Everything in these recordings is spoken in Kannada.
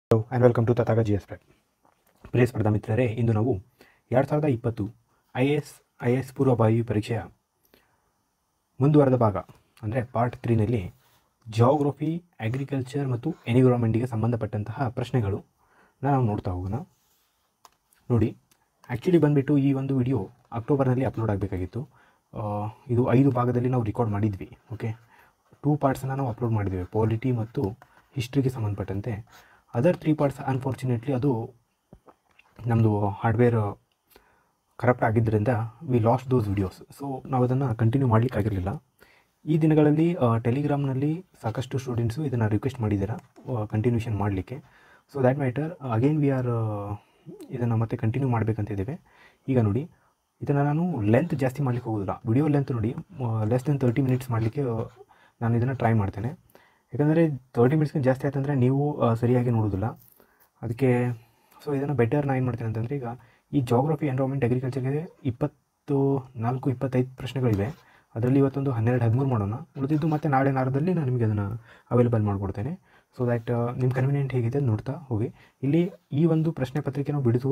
Hello and welcome to Tathaga G S prep ಪ್ರಿಯ ಸ್ಪರ್ಧಾ ಮಿತ್ರರೇ ಇಂದು ನಾವು ಎರಡು ಸಾವಿರದ ಇಪ್ಪತ್ತು I A S I A S ಪೂರ್ವಭಾವಿ ಪರೀಕ್ಷೆಯ ಮುಂದುವರೆದ ಭಾಗ ಅಂದರೆ ಪಾರ್ಟ್ ತ್ರೀನಲ್ಲಿ ಜಾಗ್ರಫಿ ಅಗ್ರಿಕಲ್ಚರ್ ಮತ್ತು ಎನ್ವಿರಾನ್ಮೆಂಟಿಗೆ ಸಂಬಂಧಪಟ್ಟಂತಹ ಪ್ರಶ್ನೆಗಳು ನಾವು ನೋಡ್ತಾ ಹೋಗೋಣ ನೋಡಿ ಆ್ಯಕ್ಚುಲಿ ಬಂದುಬಿಟ್ಟು ಈ ಒಂದು ವಿಡಿಯೋ ಅಕ್ಟೋಬರ್ನಲ್ಲಿ ಅಪ್ಲೋಡ್ ಆಗಬೇಕಾಗಿತ್ತು ಇದು ಐದು ಭಾಗದಲ್ಲಿ ನಾವು ರೆಕಾರ್ಡ್ ಮಾಡಿದ್ವಿ ಓಕೆ ಟೂ ಪಾರ್ಟ್ಸನ್ನು ನಾವು ಅಪ್ಲೋಡ್ ಮಾಡಿದ್ದೇವೆ ಪಾಲಿಟಿ ಮತ್ತು ಹಿಸ್ಟ್ರಿಗೆ ಸಂಬಂಧಪಟ್ಟಂತೆ ಅದರ್ ತ್ರೀ ಪಾರ್ಟ್ಸ್ ಅನ್ಫಾರ್ಚುನೇಟ್ಲಿ ಅದು ನಮ್ಮದು ಹಾರ್ಡ್ವೇರ್ ಕರಪ್ಟ್ ಆಗಿದ್ದರಿಂದ we lost those videos so ನಾವು ಅದನ್ನು ಕಂಟಿನ್ಯೂ ಮಾಡಲಿಕ್ಕಾಗಿರಲಿಲ್ಲ ಈ ದಿನಗಳಲ್ಲಿ ಟೆಲಿಗ್ರಾಮ್ನಲ್ಲಿ ಸಾಕಷ್ಟು ಸ್ಟೂಡೆಂಟ್ಸು ಇದನ್ನು ರಿಕ್ವೆಸ್ಟ್ ಮಾಡಿದ್ದೀರಾ ಕಂಟಿನ್ಯೂಷನ್ ಮಾಡಲಿಕ್ಕೆ so that matter again we are ಇದನ್ನು ಮತ್ತೆ ಕಂಟಿನ್ಯೂ ಮಾಡಬೇಕಂತಿದ್ದೇವೆ ಈಗ ನೋಡಿ ಇದನ್ನು ನಾನು ಲೆಂತ್ ಜಾಸ್ತಿ ಮಾಡಲಿಕ್ಕೆ ಹೋಗೋದಿಲ್ಲ ವಿಡಿಯೋ ಲೆಂತ್ ನೋಡಿ ಲೆಸ್ ದೆನ್ ತರ್ಟಿ ಮಿನಿಟ್ಸ್ ಮಾಡಲಿಕ್ಕೆ ನಾನು ಇದನ್ನು ಟ್ರೈ ಮಾಡ್ತೇನೆ ಯಾಕಂದರೆ ತರ್ಟಿ ಮಿನಿಟ್ಸ್ಗಿಂತ ಜಾಸ್ತಿ ಆಯ್ತಂದರೆ ನೀವು ಆ, ಸರಿಯಾಗಿ ನೋಡೋದಿಲ್ಲ ಅದಕ್ಕೆ ಸೊ ಇದನ್ನು ಬೆಟರ್ ನಾನು ಏನು ಮಾಡ್ತೇನೆ ಅಂತಂದರೆ ಈಗ ಈ ಜಾಗ್ರಫಿ ಎನ್ವೈರ್ಮೆಂಟ್ ಅಗ್ರಿಕಲ್ಚರ್ಗೆ ಇಪ್ಪತ್ತು ನಾಲ್ಕು ಇಪ್ಪತ್ತೈದು ಪ್ರಶ್ನೆಗಳಿವೆ ಅದರಲ್ಲಿ ಇವತ್ತೊಂದು ಹನ್ನೆರಡು ಹದಿಮೂರು ಮಾಡೋಣ ಉಳಿದಿದ್ದು ಮತ್ತು ನಾಳೆ ನಾರದಲ್ಲಿ ನಾನು ನಿಮಗೆ ಅದನ್ನು ಅವೈಲೇಬಲ್ ಮಾಡಿಕೊಡ್ತೇನೆ ಸೊ ದ್ಯಾಟ್ ನಿಮ್ಮ ಕನ್ವಿನಿಯೆಂಟ್ ಹೇಗಿದೆ ಅದ್ ನೋಡ್ತಾ ಹೋಗಿ ಇಲ್ಲಿ ಈ ಒಂದು ಪ್ರಶ್ನೆ ಪತ್ರಿಕೆ ನಾವು ಬಿಡಿಸುವ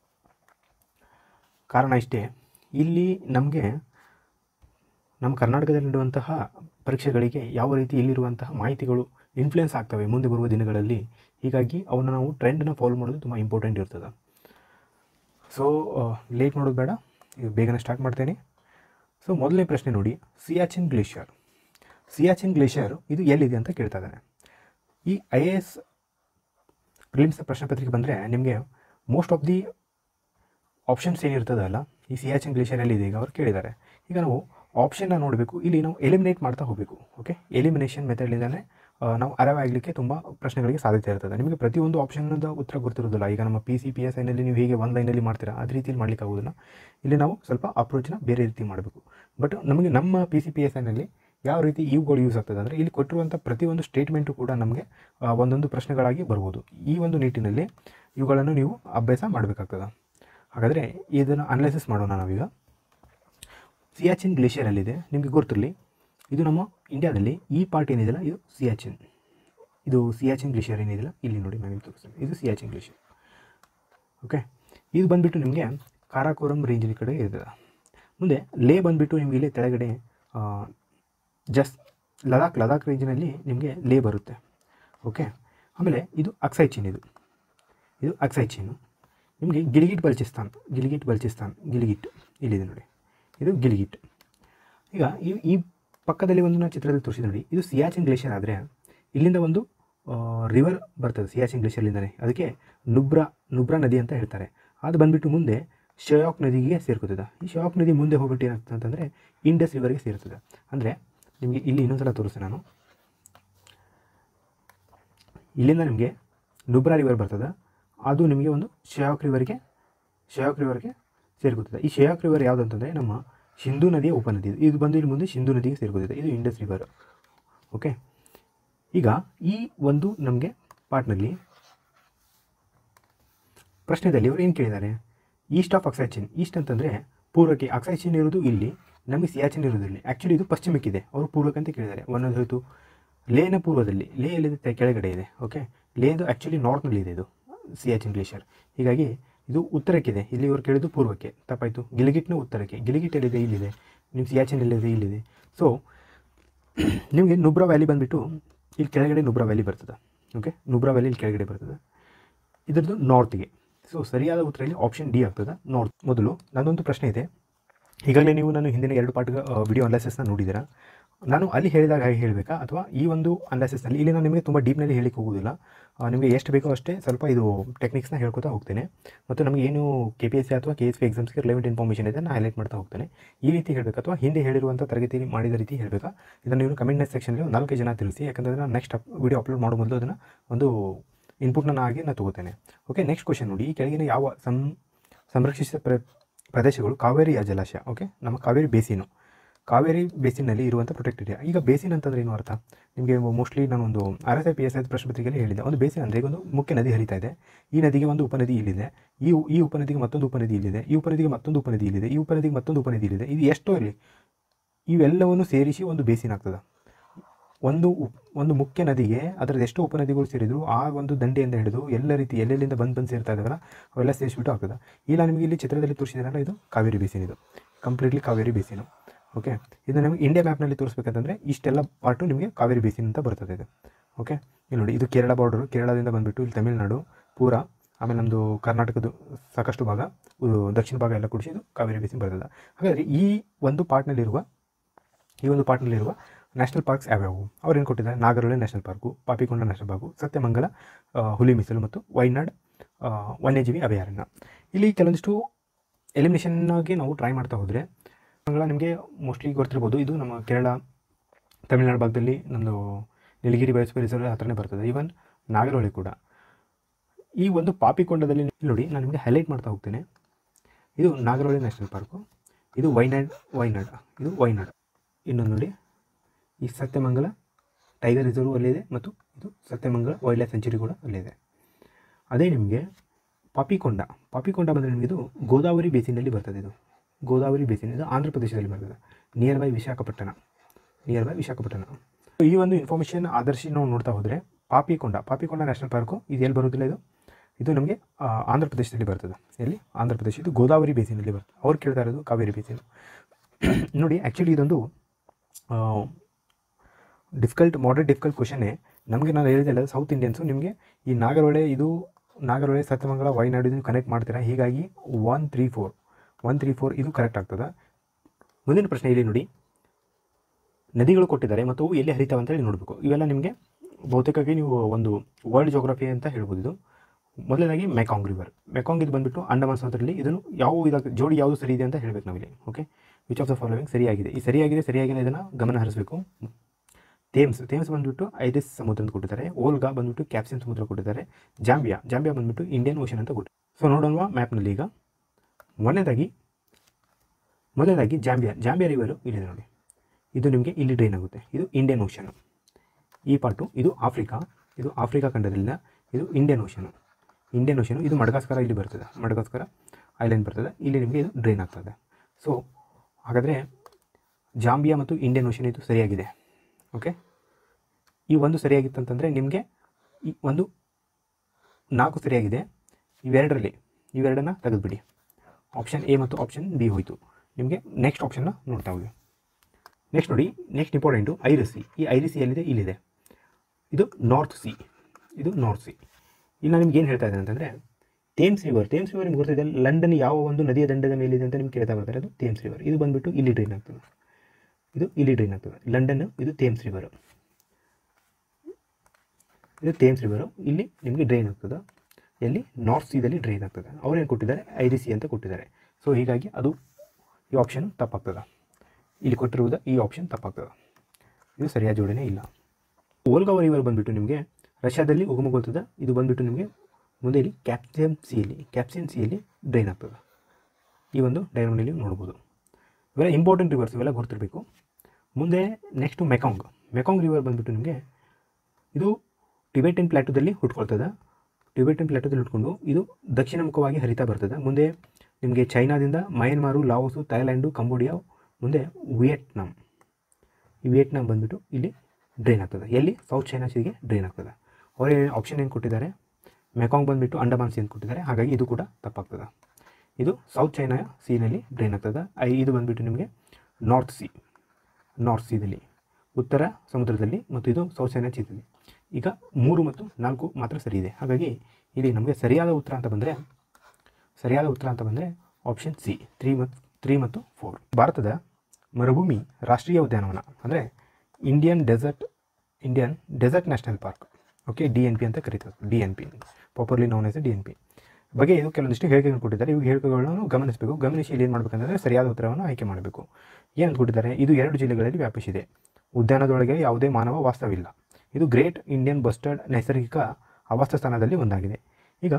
ಕಾರಣ ಇಷ್ಟೇ ಇಲ್ಲಿ ನಮಗೆ ನಮ್ಮ ಕರ್ನಾಟಕದಲ್ಲಿರುವಂತಹ ಪರೀಕ್ಷೆಗಳಿಗೆ ಯಾವ ರೀತಿ ಇಲ್ಲಿರುವಂತಹ ಮಾಹಿತಿಗಳು ಇನ್ಫ್ಲುಯೆನ್ಸ್ ಆಗ್ತವೆ ಮುಂದೆ ಬರುವ ದಿನಗಳಲ್ಲಿ ಹೀಗಾಗಿ ಅವನ್ನ ನಾವು ಟ್ರೆಂಡನ್ನ ಫಾಲೋ ಮಾಡೋದು ತುಂಬ ಇಂಪಾರ್ಟೆಂಟ್ ಇರ್ತದೆ ಸೊ ಲೇಟ್ ಮಾಡೋದು ಬೇಡ ಈಗ ಬೇಗನೆ ಸ್ಟಾರ್ಟ್ ಮಾಡ್ತೇನೆ ಸೊ ಮೊದಲನೇ ಪ್ರಶ್ನೆ ನೋಡಿ ಸಿಯಾಚಿನ್ ಗ್ಲೇಷಿಯರ್ ಸಿಯಾಚಿನ್ ಗ್ಲೇಷಿಯರ್ ಇದು ಎಲ್ಲಿದೆ ಅಂತ ಕೇಳ್ತಾ ಇದ್ದಾನೆ ಈ ಐ ಎ ಎಸ್ ಪ್ರಿಲಿಮ್ಸ್ ಪ್ರಶ್ನೆ ಪತ್ರಿಕೆ ಬಂದರೆ ನಿಮಗೆ ಮೋಸ್ಟ್ ಆಫ್ ದಿ ಆಪ್ಷನ್ಸ್ ಏನಿರ್ತದಲ್ಲ ಈ ಸಿಯಾಚಿನ್ ಗ್ಲೇಷಿಯರ್ ಎಲ್ಲಿದೆ ಈಗ ಅವ್ರು ಕೇಳಿದ್ದಾರೆ ಈಗ ನಾವು ಆಪ್ಷನ್ನ ನೋಡಬೇಕು ಇಲ್ಲಿ ನಾವು ಎಲಿಮಿನೇಟ್ ಮಾಡ್ತಾ ಹೋಗಬೇಕು ಓಕೆ ಎಲಿಮಿನೇಷನ್ ಮೆಥಡ್ಲಿಂದಲೇ ನಾವು ಅರವ್ ಆಗಲಿಕ್ಕೆ ತುಂಬ ಪ್ರಶ್ನೆಗಳಿಗೆ ಸಾಧ್ಯತೆ ಇರ್ತದೆ ನಿಮಗೆ ಪ್ರತಿಯೊಂದು ಆಪ್ಷನ್ದ ಉತ್ತರ ಗೊತ್ತಿರೋದಿಲ್ಲ ಈಗ ನಮ್ಮ ಪಿ ಸಿ ಪಿ ಎಸ್ ಐನಲ್ಲಿ ನೀವು ಹೇಗೆ ಒಂದು ಲೈನಲ್ಲಿ ಮಾಡ್ತೀರಾ ಅದೇ ರೀತಿಯಲ್ಲಿ ಮಾಡ್ಲಿಕ್ಕೆ ಆಗೋದಿಲ್ಲ ಇಲ್ಲಿ ನಾವು ಸ್ವಲ್ಪ ಅಪ್ರೋಚ್ನ ಬೇರೆ ರೀತಿ ಮಾಡಬೇಕು ಬಟ್ ನಮಗೆ ನಮ್ಮ ಪಿ ಸಿ ಪಿ ಎಸ್ ಐನಲ್ಲಿ ಯಾವ ರೀತಿ ಇವುಗಳು ಯೂಸ್ ಆಗ್ತದೆ ಅಂದರೆ ಇಲ್ಲಿ ಕೊಟ್ಟಿರುವಂಥ ಪ್ರತಿಯೊಂದು ಸ್ಟೇಟ್ಮೆಂಟು ಕೂಡ ನಮಗೆ ಆ, ಒಂದೊಂದು ಪ್ರಶ್ನೆಗಳಾಗಿ ಬರ್ಬೋದು ಈ ಒಂದು ನಿಟ್ಟಿನಲ್ಲಿ ಇವುಗಳನ್ನು ನೀವು ಅಭ್ಯಾಸ ಮಾಡಬೇಕಾಗ್ತದೆ ಹಾಗಾದರೆ ಇದನ್ನು ಅನಲೈಸಿಸ್ ಮಾಡೋಣ ನಾವೀಗ ಸಿಯಾಚಿನ್ ಗ್ಲೇಷಿಯರ್ ಅಲ್ಲಿದೆ ನಿಮಗೆ ಗೊತ್ತಿರಲಿ ಇದು ನಮ್ಮ ಇಂಡಿಯಾದಲ್ಲಿ ಈ ಪಾರ್ಟ್ ಏನಿದೆಯಲ್ಲ ಇದು ಸಿಯಾಚಿನ್ ಇದು ಸಿಯಾಚಿನ್ ಗ್ಲೇಷಿಯರ್ ಏನಿದೆಯಲ್ಲ ಇಲ್ಲಿ ನೋಡಿ ನಾನು ನಿಮ್ಗೆ ತೋರಿಸ್ತೀನಿ ಇದು ಸಿಯಾಚಿನ್ ಗ್ಲೇಷಿಯರ್ ಓಕೆ ಇದು ಬಂದುಬಿಟ್ಟು ನಿಮಗೆ ಕಾರಾಕೋರಂ ರೇಂಜಿನ ಕಡೆ ಇರ್ತದೆ ಮುಂದೆ ಲೇ ಬಂದುಬಿಟ್ಟು ನಿಮಗೆ ಇಲ್ಲಿ ಕೆಳಗಡೆ ಜಸ್ಟ್ ಲದಾಖ್ ಲದಾಖ್ ರೇಂಜಿನಲ್ಲಿ ನಿಮಗೆ ಲೇ ಬರುತ್ತೆ ಓಕೆ ಆಮೇಲೆ ಇದು ಅಕ್ಸೈ ಚೀನ್ ಇದು ಇದು ಅಕ್ಸೈ ಚೀನು ನಿಮಗೆ ಗಿಲಿಗಿಟ್ ಬಲ್ಚಿಸ್ತಾನ್ ಗಿಲಿಗಿಟ್ ಬಲ್ಚಿಸ್ತಾನ್ ಗಿಲಿಗಿಟ್ ಇಲ್ಲಿದೆ ನೋಡಿ ಇದು ಗಿಲಿಗಿಟ್ ಈಗ ಈ ಈ ಪಕ್ಕದಲ್ಲಿ ಒಂದು ನಾನು ಚಿತ್ರದಲ್ಲಿ ತೋರಿಸಿದೆ ನೋಡಿ ಇದು ಸಿಯಾಚಿನ್ ಗ್ಲೇಷಿಯರ್ ಆದರೆ ಇಲ್ಲಿಂದ ಒಂದು ರಿವರ್ ಬರ್ತದೆ ಸಿಯಾಚಿನ್ ಗ್ಲೇಷಿಯರ್ಲಿಂದನೇ ಅದಕ್ಕೆ ನುಬ್ರಾ ನುಬ್ರಾ ನದಿ ಅಂತ ಹೇಳ್ತಾರೆ ಅದು ಬಂದುಬಿಟ್ಟು ಮುಂದೆ ಶಯಾಕ್ ನದಿಗೆ ಸೇರ್ಕೋತದೆ ಈ ಶಯಾಕ್ ನದಿ ಮುಂದೆ ಹೋಗ್ಬಿಟ್ಟು ಏನಾಗ್ತದೆ ಅಂತಂದರೆ ಇಂಡಸ್ ರಿವರ್ಗೆ ಸೇರ್ತದೆ ಅಂದರೆ ನಿಮಗೆ ಇಲ್ಲಿ ಇನ್ನೊಂದ್ಸಲ ತೋರಿಸ್ತೇನೆ ನಾನು ಇಲ್ಲಿಂದ ನಿಮಗೆ ನುಬ್ರಾ ರಿವರ್ ಬರ್ತದೆ ಅದು ನಿಮಗೆ ಒಂದು ಶಯಾಕ್ ರಿವರ್ಗೆ ಶಯಾಕ್ ರಿವರ್ಗೆ ಸೇರ್ಕೋತದೆ ಈ ಶಯಾಕ್ ರಿವರ್ ಯಾವುದು ಅಂತಂದರೆ ನಮ್ಮ ಸಿಂಧೂ ನದಿಯ ಉಪನದಿ ಇದು. ಇದು ಬಂದು ಇಲ್ಲಿ ಮುಂದೆ ಸಿಂಧೂ ನದಿಗೆ ಸೇರ್ಕೋತಿದೆ ಇದು ಇಂಡಸ್ ರಿವರ್ ಓಕೆ ಈಗ ಈ ಒಂದು ನಮಗೆ ಪಾರ್ಟ್ನಲ್ಲಿ ಪ್ರಶ್ನೆದಲ್ಲಿ ಅವರು ಏನು ಕೇಳಿದ್ದಾರೆ ಈಸ್ಟ್ ಆಫ್ ಅಕ್ಸೈಚಿನ್ ಈಸ್ಟ್ ಅಂತಂದರೆ ಪೂರ್ವಕ್ಕೆ ಅಕ್ಸೈಚಿನ್ ಇರೋದು ಇಲ್ಲಿ ನಮಗೆ ಸಿಯಾಚಿನ್ ಇರೋದು ಇಲ್ಲಿ ಆ್ಯಕ್ಚುಲಿ ಇದು ಪಶ್ಚಿಮಕ್ಕಿದೆ ಅವರು ಪೂರ್ವಕ್ಕೆ ಅಂತ ಕೇಳಿದ್ದಾರೆ ಒಂದೊಂದು ಹೋಯಿತು ಲೇನ ಪೂರ್ವದಲ್ಲಿ ಲೇ ಎಲ್ಲಿದೆ ಕೆಳಗಡೆ ಇದೆ ಓಕೆ ಲೇದು ಆ್ಯಕ್ಚುಲಿ ನಾರ್ತ್ನಲ್ಲಿ ಇದೆ ಇದು ಸಿಯಾಚಿನ್ ಗ್ಲೇಷಿಯರ್ ಹೀಗಾಗಿ ಇದು ಉತ್ತರಕ್ಕಿದೆ ಇಲ್ಲಿ ಇವರು ಕೇಳಿದ್ದು ಪೂರ್ವಕ್ಕೆ ತಪ್ಪಾಯಿತು ಗಿಲಿಗಿಟ್ನ ಉತ್ತರಕ್ಕೆ ಗಿಲಿಗಿಟ್ ಎಲ್ಲಿದೆ ಇಲ್ಲಿದೆ ನಿಮ್ಮ ಸಿಯಾಚಿನ್ ಎಲ್ಲಿದೆ ಇಲ್ಲಿದೆ ಸೊ ನಿಮಗೆ ನುಬ್ರಾ ವ್ಯಾಲಿ ಬಂದುಬಿಟ್ಟು ಇಲ್ಲಿ ಕೆಳಗಡೆ ನುಬ್ರಾ ವ್ಯಾಲಿ ಬರ್ತದೆ ಓಕೆ ನುಬ್ರಾ ವ್ಯಾಲಿ ಇಲ್ಲಿ ಕೆಳಗಡೆ ಬರ್ತದೆ ಇದರದ್ದು ನಾರ್ತ್ಗೆ ಸೊ ಸರಿಯಾದ ಉತ್ತರ ಇಲ್ಲಿ ಆಪ್ಷನ್ ಡಿ ಆಗ್ತದೆ ನಾರ್ತ್ ಮೊದಲು ನನ್ನೊಂದು ಪ್ರಶ್ನೆ ಇದೆ ಈಗಾಗಲೇ ನೀವು ನಾನು ಹಿಂದಿನ ಎರಡು ಪಾಠ ವಿಡಿಯೋ ಅನಾಲಿಸಿಸ್ನ ನೋಡಿದ್ದೀರಾ ನಾನು ಅಲ್ಲಿ ಹೇಳಿದಾಗ ಹಾಗೆ ಹೇಳಬೇಕಾ ಅಥವಾ ಈ ಒಂದು ಅನಾಲಿಸಿಸ್ನಲ್ಲಿ ಇಲ್ಲಿ ನಾನು ನಿಮಗೆ ತುಂಬ ಡೀಪ್ನಲ್ಲಿ ಹೇಳಿಕ್ಕೆ ಹೋಗೋದಿಲ್ಲ ಆ, ನಿಮಗೆ ಎಷ್ಟು ಬೇಕೋ ಅಷ್ಟೇ ಸ್ವಲ್ಪ ಇದು ಟೆಕ್ನಿಕ್ಸ್ನ ಹೇಳ್ಕೊತಾ ಹೋಗ್ತೇನೆ ಮತ್ತು ನಮಗೆ ಏನು ಕೆ ಪಿ ಎಸ್ ಸಿ ಅಥವಾ ಕೆ ಎಸ್ ಪಿ ಎಕ್ಸಾಮ್ಸ್ಗೆ ರಿಲೆವೆಂಟ್ ಇನ್ಫಾರ್ಮೇಷನ್ ಇದೆ ನಾನು ಹೈಲೈಟ್ ಮಾಡ್ತಾ ಹೋಗ್ತೇನೆ ಈ ರೀತಿ ಹೇಳಬೇಕು ಅಥವಾ ಹಿಂದೆ ಹೇಳಿರುವಂಥ ತರಗತಿಯಲ್ಲಿ ಮಾಡಿದ ರೀತಿ ಹೇಳಬೇಕಾ ಇದನ್ನು ನೀವು ಕಮೆಂಟ್ ಸೆಕ್ಷನ್ಲಿ ಒಂದು ನಾಲ್ಕು ಜನ ತಿಳಿಸಿ ಯಾಕಂದರೆ ನಾನು ನೆಕ್ಸ್ಟ್ ಅಪ್ ವಿಡಿಯೋ ಅಪ್ಲೋಡ್ ಮಾಡೋ ಮೊದಲು ಅದನ್ನು ಒಂದು ಇನ್ಪುಟ್ನ ಆಗಿ ನಾನು ತಗೋತೇನೆ ಓಕೆ ನೆಕ್ಸ್ಟ್ ಕ್ವಶನ್ ನೋಡಿ ಈ ಕೆಳಗಿನ ಯಾವ ಸಂ ಸಂರಕ್ಷಿಸಿದ ಪ್ರ ಪ್ರದೇಶಗಳು ಕಾವೇರಿಯ ಜಲಾಶಯ ಓಕೆ ನಮ್ಮ ಕಾವೇರಿ ಬೇಸಿನು ಕಾವೇರಿ ಬೇಸಿನಲ್ಲಿ ಇರುವಂಥ ಪ್ರೊಟೆಕ್ಟ್ ಏರಿಯಾ ಈಗ ಬೇಸಿನ್ ಅಂತಂದ್ರೆ ಏನು ಅರ್ಥ ನಿಮಗೆ ಮೋಸ್ಟ್ಲಿ ನಾನೊಂದು R S I P S I ಪ್ರಶ್ನೆ ಪತ್ರಿಕೆಯಲ್ಲಿ ಹೇಳಿದೆ ಒಂದು ಬೇಸಿನ್ ಅಂದರೆ ಈಗ ಒಂದು ಮುಖ್ಯ ನದಿ ಹರಿತಾ ಇದೆ ಈ ನದಿಗೆ ಒಂದು ಉಪನದಿ ಇಲ್ಲಿದೆ ಈ ಈ ಉಪನದಿಗೆ ಮತ್ತೊಂದು ಉಪನದಿ ಇಲ್ಲಿದೆ ಈ ಉಪನದಿಗೆ ಮತ್ತೊಂದು ಉಪನದಿ ಇಲ್ಲಿದೆ ಈ ಉಪನದಿಗೆ ಮತ್ತೊಂದು ಉಪನದಿ ಇಲ್ಲಿದೆ ಇದು ಎಷ್ಟೋ ಇರಲಿ ಇವೆಲ್ಲವನ್ನು ಸೇರಿಸಿ ಒಂದು ಬೇಸಿನ್ ಆಗ್ತದೆ ಒಂದು ಉಪ್- ಒಂದು ಮುಖ್ಯ ನದಿಗೆ ಅದರದ್ದು ಎಷ್ಟು ಉಪನದಿಗಳು ಸೇರಿದ್ರು ಆ ಒಂದು ದಂಡೆಯಿಂದ ಹಿಡಿದು ಎಲ್ಲ ರೀತಿ ಎಲ್ಲೆಲ್ಲಿಂದ ಬಂದು ಬಂದು ಸೇರ್ತಾ ಇದ್ದಾವಲ್ಲ ಅವೆಲ್ಲ ಸೇರಿಸ್ಬಿಟ್ಟು ಆಗ್ತದೆ ಇಲ್ಲ ನಿಮಗೆ ಇಲ್ಲಿ ಚಿತ್ರದಲ್ಲಿ ತೋರಿಸಿದಾರಲ್ಲ ಇದು ಕಾವೇರಿ ಬೇಸಿನ್ ಇದು ಕಂಪ್ಲೀಟ್ಲಿ ಕಾವೇರಿ ಬೇಸಿನು ಓಕೆ ಇದು ನಮಗೆ ಇಂಡಿಯಾ ಮ್ಯಾಪ್ನಲ್ಲಿ ತೋರಿಸ್ಬೇಕಂತಂದರೆ ಇಷ್ಟೆಲ್ಲ ಪಾರ್ಟು ನಿಮಗೆ ಕಾವೇರಿ ಬೇಸಿನ್ ಅಂತ ಬರ್ತದೆ ಇದು ಓಕೆ ಇಲ್ಲಿ ನೋಡಿ ಇದು ಕೇರಳ ಬಾರ್ಡರು ಕೇರಳದಿಂದ ಬಂದುಬಿಟ್ಟು ಇಲ್ಲಿ ತಮಿಳುನಾಡು ಪೂರ ಆಮೇಲೆ ನಮ್ಮದು ಕರ್ನಾಟಕದ ಸಾಕಷ್ಟು ಭಾಗ ಇದು ದಕ್ಷಿಣ ಭಾಗ ಎಲ್ಲ ಕೂಡಿಸಿ ಇದು ಕಾವೇರಿ ಬೇಸಿನ್ ಬರ್ತದೆ ಹಾಗಾದರೆ ಈ ಒಂದು ಪಾರ್ಟ್ನಲ್ಲಿರುವ ಈ ಒಂದು ಪಾರ್ಟ್ನಲ್ಲಿರುವ ನ್ಯಾಷನಲ್ ಪಾರ್ಕ್ಸ್ ಯಾವ್ಯಾವು ಅವ್ರು ಏನು ಕೊಟ್ಟಿದ್ದಾರೆ Nagarhole national park Papikonda national park Sathyamangala ಆ, ಹುಲಿ ಮೀಸಲು ಮತ್ತು ವೈನಾಡ್ ಆ, ವನ್ಯಜೀವಿ ಅಭಯಾರಣ್ಯ ಇಲ್ಲಿ ಕೆಲವೊಂದಿಷ್ಟು ಎಲಿಮಿನೇಷನ್ ಆಗಿ ನಾವು ಟ್ರೈ ಮಾಡ್ತಾ ಹೋದರೆ ನಿಮಗೆ ಮೋಸ್ಟ್ಲಿ ಗೊತ್ತಿರ್ಬೋದು ಇದು ನಮ್ಮ ಕೇರಳ ತಮಿಳುನಾಡು ಭಾಗದಲ್ಲಿ ನಮ್ಮದು ನೀಲಗಿರಿ ಬಯೋಸ್ಫಿಯರ್ ರಿಸರ್ವ್ ಹತ್ರನೇ ಬರ್ತದೆ ಈವನ್ ನಾಗರಹೊಳೆ ಕೂಡ ಈ ಒಂದು ಪಾಪಿಕೊಂಡದಲ್ಲಿ ಇಲ್ಲಿ ನೋಡಿ ನಾನು ನಿಮಗೆ ಹೈಲೈಟ್ ಮಾಡ್ತಾ ಹೋಗ್ತೇನೆ ಇದು ನಾಗರಹೊಳೆ ನ್ಯಾಷನಲ್ ಪಾರ್ಕು ಇದು ವೈನಾಡ್ ವೈನಾಡ್ ಇದು ವೈನಾಡ್ ಇನ್ನೊಂದು ನೋಡಿ ಈ ಸತ್ಯಮಂಗಲ ಟೈಗರ್ ರಿಸರ್ವ್ ಅಲ್ಲಿದೆ ಮತ್ತು ಇದು ಸತ್ಯಮಂಗಲ ವೈಲ್ಡ್ ಲೈಫ್ ಸೆಂಚುರಿ ಕೂಡ ಅಲ್ಲಿದೆ ಅದೇ ನಿಮಗೆ ಪಾಪಿಕೊಂಡ ಪಾಪಿಕೊಂಡ ಬಂದರೆ ನಿಮಗೆ ಇದು ಗೋದಾವರಿ ಬೇಸಿನಲ್ಲಿ ಬರ್ತದೆ ಇದು ಗೋದಾವರಿ ಬೇಸಿನ್ ಇದು ಆಂಧ್ರ ಪ್ರದೇಶದಲ್ಲಿ ಬರ್ತದೆ nearby Visakhapatnam nearby Visakhapatnam ಈ ಒಂದು ಇನ್ಫಾರ್ಮೇಷನ್ ಆದರ್ಶಿ ನಾವು ನೋಡ್ತಾ ಹೋದರೆ ಪಾಪಿಕೊಂಡ ಪಾಪಿಕೊಂಡ ನ್ಯಾಷನಲ್ ಪಾರ್ಕು ಇದು ಎಲ್ಲಿ ಬರೋದಿಲ್ಲ ಇದು ಇದು ನಮಗೆ ಆ, ಆಂಧ್ರ ಪ್ರದೇಶದಲ್ಲಿ ಬರ್ತದೆ ಎಲ್ಲಿ ಆಂಧ್ರ ಪ್ರದೇಶ ಇದು ಗೋದಾವರಿ ಬೇಸಿನಲ್ಲಿ ಬರ್ತದೆ ಅವ್ರು ಕೇಳ್ತಾ ಇರೋದು ಕಾವೇರಿ ಬೇಸಿನ್ ನೋಡಿ ಆ್ಯಕ್ಚುಲಿ ಇದೊಂದು ಡಿಫಿಕಲ್ಟ್ ಮಾಡರೇಟ್ ಡಿಫಿಕಲ್ಟ್ ಕ್ವಶನ್ನೇ ನಮಗೆ ನಾನು ಹೇಳಿದೆಲ್ಲ ಸೌತ್ ಇಂಡಿಯನ್ಸು ನಿಮಗೆ ಈ ನಾಗರಹೊಳೆ ಇದು ನಾಗರಹೊಳೆ ಸತ್ಯಮಂಗಲ ವೈನಾಡು ಇದನ್ನು ಕನೆಕ್ಟ್ ಮಾಡ್ತೀರಾ ಹೀಗಾಗಿ one three four one three four ಇದು ಕರೆಕ್ಟ್ ಆಗ್ತದೆ ಮುಂದಿನ ಪ್ರಶ್ನೆ ಇಲ್ಲಿ ನೋಡಿ ನದಿಗಳು ಕೊಟ್ಟಿದ್ದಾರೆ ಮತ್ತು ಅವು ಎಲ್ಲಿ ಹರಿತಾವೆ ಅಂತೇಳಿ ನೋಡಬೇಕು ಇವೆಲ್ಲ ನಿಮಗೆ ಬಹುತೇಕವಾಗಿ ನೀವು ಒಂದು ವರ್ಲ್ಡ್ ಜೋಗ್ರಫಿ ಅಂತ ಹೇಳ್ಬೋದು ಇದು ಮೊದಲನೇದಾಗಿ ಮೆಕಾಂಗ್ ರಿವರ್ ಮೆಕಾಂಗ್ ಇದು ಬಂದುಬಿಟ್ಟು ಅಂಡಮಾನ್ ಸಮುದ್ರದಲ್ಲಿ ಇದನ್ನು ಯಾವ ಇದಾಗ ಜೋಡಿ ಯಾವುದು ಸರಿ ಇದೆ ಅಂತ ಹೇಳಬೇಕು ನಾವಿಲ್ಲಿ okay which of the following ಸರಿಯಾಗಿದೆ ಈ ಸರಿಯಾಗಿದೆ ಸರಿಯಾಗಿಲ್ಲ ಇದನ್ನು ಗಮನ ಹರಿಸಬೇಕು ಥೇಮ್ಸ್ ಥೇಮ್ಸ್ ಬಂದುಬಿಟ್ಟು ಐರಿಸ್ ಸಮುದ್ರ ಅಂತ ಕೊಟ್ಟಿದ್ದಾರೆ ಓಲ್ಗಾ ಬಂದುಬಿಟ್ಟು ಕ್ಯಾಪ್ಸಿನ್ ಸಮುದ್ರ ಕೊಟ್ಟಿದ್ದಾರೆ ಜಾಂಬಿಯಾ ಜಾಂಬಿಯಾ ಬಂದುಬಿಟ್ಟು ಇಂಡಿಯನ್ ಓಷನ್ ಅಂತ ಕೊಟ್ಟು ಸೊ ನೋಡೋಣ ಮ್ಯಾಪ್ನಲ್ಲಿ ಈಗ ಮೊದಲನೇದಾಗಿ ಮೊದಲನೇದಾಗಿ ಜಾಂಬಿಯಾ ಜಾಂಬಿಯಾ ರಿವರು ಇಲ್ಲಿದೆ ನೋಡಿ ಇದು ನಿಮಗೆ ಇಲ್ಲಿ ಡ್ರೈನ್ ಆಗುತ್ತೆ ಇದು ಇಂಡಿಯನ್ ಓಷನ್ ಈ ಪಾರ್ಟು ಇದು ಆಫ್ರಿಕಾ ಇದು ಆಫ್ರಿಕಾ ಖಂಡದಲ್ಲಿನ ಇದು ಇಂಡಿಯನ್ ಓಷನು ಇಂಡಿಯನ್ ಓಷನು ಇದು ಮಡಗಾಸ್ಕರ ಇಲ್ಲಿ ಬರ್ತದೆ ಮಡಗಾಸ್ಕರ ಐಲ್ಯಾಂಡ್ ಬರ್ತದೆ ಇಲ್ಲಿ ನಿಮಗೆ ಇದು ಡ್ರೈನ್ ಆಗ್ತದೆ ಸೊ ಹಾಗಾದರೆ ಜಾಂಬಿಯಾ ಮತ್ತು ಇಂಡಿಯನ್ ಓಷನ್ ಇದು ಸರಿಯಾಗಿದೆ ಓಕೆ ಈ ಒಂದು ಸರಿಯಾಗಿತ್ತಂತಂದರೆ ನಿಮಗೆ ಈ ಒಂದು ನಾಲ್ಕು ಸರಿಯಾಗಿದೆ ಇವೆರಡರಲ್ಲಿ ಇವೆರಡನ್ನ ತೆಗೆದುಬಿಡಿ ಆಪ್ಷನ್ ಎ ಮತ್ತು ಆಪ್ಷನ್ ಬಿ ಹೋಯಿತು ನಿಮಗೆ ನೆಕ್ಸ್ಟ್ ಆಪ್ಷನ್ನ ನೋಡ್ತಾ ಹೋಗಿ ನೆಕ್ಸ್ಟ್ ನೋಡಿ ನೆಕ್ಸ್ಟ್ ಇಂಪಾರ್ಟೆಂಟು ಐರಿಸಿ ಈ ಐರಿಸಿ ಎಲ್ಲಿದೆ ಇಲ್ಲಿದೆ ಇದು ನಾರ್ತ್ ಸಿ ಇದು ನಾರ್ತ್ ಸಿ ಇಲ್ಲಿ ನಾನು ನಿಮ್ಗೆ ಏನು ಹೇಳ್ತಾ ಇದ್ದೇನೆ ಅಂತಂದರೆ ಥೇಮ್ಸ್ ರಿವರ್ ಥೇಮ್ಸ್ ರಿವರ್ ನಿಮ್ಗೆ ಗೊತ್ತಿದೆ ಲಂಡನ್ ಯಾವ ಒಂದು ನದಿಯ ದಂಡದ ಮೇಲಿದೆ ಅಂತ ನಿಮ್ಗೆ ಕೇಳ್ತಾ ಬರ್ತಾರೆ ಅದು ಥೇಮ್ಸ್ ರಿವರ್ ಇದು ಬಂದುಬಿಟ್ಟು ಇಲ್ಲಿ ಡ್ರೈನ್ ಆಗ್ತದೆ ಇದು ಇಲ್ಲಿ ಡ್ರೈನ್ ಆಗ್ತದೆ ಲಂಡನ್ ಇದು ಥೇಮ್ಸ್ ರಿವರು ಇದು ಥೇಮ್ಸ್ ರಿವರು ಇಲ್ಲಿ ನಿಮಗೆ ಡ್ರೈನ್ ಆಗ್ತದೆ ಎಲ್ಲಿ ನಾರ್ತ್ ಸೀದಲ್ಲಿ ಡ್ರೈನ್ ಆಗ್ತದೆ ಅವ್ರೇನು ಕೊಟ್ಟಿದ್ದಾರೆ ಐರಿಸಿ ಅಂತ ಕೊಟ್ಟಿದ್ದಾರೆ ಸೊ ಹೀಗಾಗಿ ಅದು ಈ ಆಪ್ಷನ್ ತಪ್ಪಾಗ್ತದೆ ಇಲ್ಲಿ ಕೊಟ್ಟಿರುವುದು ಈ ಆಪ್ಷನ್ ತಪ್ಪಾಗ್ತದೆ ಇದು ಸರಿಯಾದ ಜೋಡಣೆ ಇಲ್ಲ ಓಲ್ಗಾವ ರಿವರ್ ಬಂದುಬಿಟ್ಟು ನಿಮಗೆ ರಷ್ಯಾದಲ್ಲಿ ಉಗಮಗೊಳ್ತದೆ ಇದು ಬಂದುಬಿಟ್ಟು ನಿಮಗೆ ಮುಂದೆ ಇಲ್ಲಿ ಕ್ಯಾಪ್ಸಿಯನ್ ಸಿಯಲ್ಲಿ ಕ್ಯಾಪ್ಸಿಯನ್ ಸಿಯಲ್ಲಿ ಡ್ರೈನ್ ಆಗ್ತದೆ ಈ ಒಂದು ಡೈಗ್ರಾಮ್ನಲ್ಲಿ ನೋಡ್ಬೋದು ಇವೆಲ್ಲ ಇಂಪಾರ್ಟೆಂಟ್ ರಿವರ್ಸ್ ಇವೆಲ್ಲ ಗೊತ್ತಿರಬೇಕು ಮುಂದೆ ನೆಕ್ಸ್ಟು ಮೆಕಾಂಗ್ ಮೆಕಾಂಗ್ ರಿವರ್ ಬಂದುಬಿಟ್ಟು ನಿಮಗೆ ಇದು ಟಿಬೆಟನ್ ಪ್ಲಾಟೋದಲ್ಲಿ ಹುಟ್ಕೊಳ್ತದೆ ಟಿಬೆಟನ್ ಪ್ಲಾಟೋದಲ್ಲಿ ಹುಟ್ಕೊಂಡು ಇದು ದಕ್ಷಿಣ ಮುಖವಾಗಿ ಹರಿತಾ ಬರ್ತದೆ ಮುಂದೆ ನಿಮಗೆ ಚೈನಾದಿಂದ ಮಯನ್ಮಾರು ಲಾವೋಸು ಥೈಲ್ಯಾಂಡು ಕಂಬೋಡಿಯಾ ಮುಂದೆ ವಿಯೆಟ್ನಾಂ ಈ ವಿಯೆಟ್ನಾಂ ಬಂದುಬಿಟ್ಟು ಇಲ್ಲಿ ಡ್ರೈನ್ ಆಗ್ತದೆ ಎಲ್ಲಿ ಸೌತ್ ಚೈನಾ ಸೀಗೆ ಡ್ರೈನ್ ಆಗ್ತದೆ ಅವರೇ ಆಪ್ಷನ್ ಏನು ಕೊಟ್ಟಿದ್ದಾರೆ ಮೆಕಾಂಗ್ ಬಂದುಬಿಟ್ಟು ಅಂಡಮಾನ್ ಸಿ ಅಂತ ಕೊಟ್ಟಿದ್ದಾರೆ ಹಾಗಾಗಿ ಇದು ಕೂಡ ತಪ್ಪಾಗ್ತದೆ ಇದು ಸೌತ್ ಚೈನಾ ಸೀನಲ್ಲಿ ಡ್ರೈನ್ ಆಗ್ತದೆ ಐ ಇದು ಬಂದುಬಿಟ್ಟು ನಿಮಗೆ ನಾರ್ತ್ ಸಿ ನಾರ್ತ್ ಸೀದಲ್ಲಿ ಉತ್ತರ ಸಮುದ್ರದಲ್ಲಿ ಮತ್ತು ಇದು ಸೌತ್ ಚೈನಾ ಸೀದಲ್ಲಿ ಈಗ ಮೂರು ಮತ್ತು ನಾಲ್ಕು ಮಾತ್ರ ಸರಿ ಇದೆ ಹಾಗಾಗಿ ಇಲ್ಲಿ ನಮಗೆ ಸರಿಯಾದ ಉತ್ತರ ಅಂತ ಬಂದರೆ ಸರಿಯಾದ ಉತ್ತರ ಅಂತ ಬಂದರೆ ಆಪ್ಷನ್ ಸಿ ತ್ರೀ ಮತ್ತು ತ್ರೀ ಮತ್ತು ಫೋರ್ ಭಾರತದ ಮರುಭೂಮಿ ರಾಷ್ಟ್ರೀಯ ಉದ್ಯಾನವನ ಅಂದರೆ Indian desert Indian desert national park okay D N P ಅಂತ ಕರೀತಾರೆ D N P popularly known as D N P ಬಗ್ಗೆ ಇದು ಕೆಲವೊಂದಿಷ್ಟು ಹೇಳಿಕೆಗಳನ್ನು ಕೊಟ್ಟಿದ್ದಾರೆ ಇವು ಹೇಳಿಕೆಗಳನ್ನು ಗಮನಿಸಬೇಕು ಗಮನಿಸಿ ಇಲ್ಲಿ ಏನು ಮಾಡಬೇಕಂದ್ರೆ ಸರಿಯಾದ ಉತ್ತರವನ್ನು ಆಯ್ಕೆ ಮಾಡಬೇಕು ಏನು ಕೊಟ್ಟಿದ್ದಾರೆ ಇದು ಎರಡು ಜಿಲ್ಲೆಗಳಲ್ಲಿ ವ್ಯಾಪಿಸಿದೆ ಉದ್ಯಾನದೊಳಗೆ ಯಾವುದೇ ಮಾನವ ವಾಸ್ತವಿಲ್ಲ ಇದು ಗ್ರೇಟ್ ಇಂಡಿಯನ್ ಬಸ್ಟರ್ಡ್ ನೈಸರ್ಗಿಕ ಆವಾಸ ಸ್ಥಾನದಲ್ಲಿ ಒಂದಾಗಿದೆ ಈಗ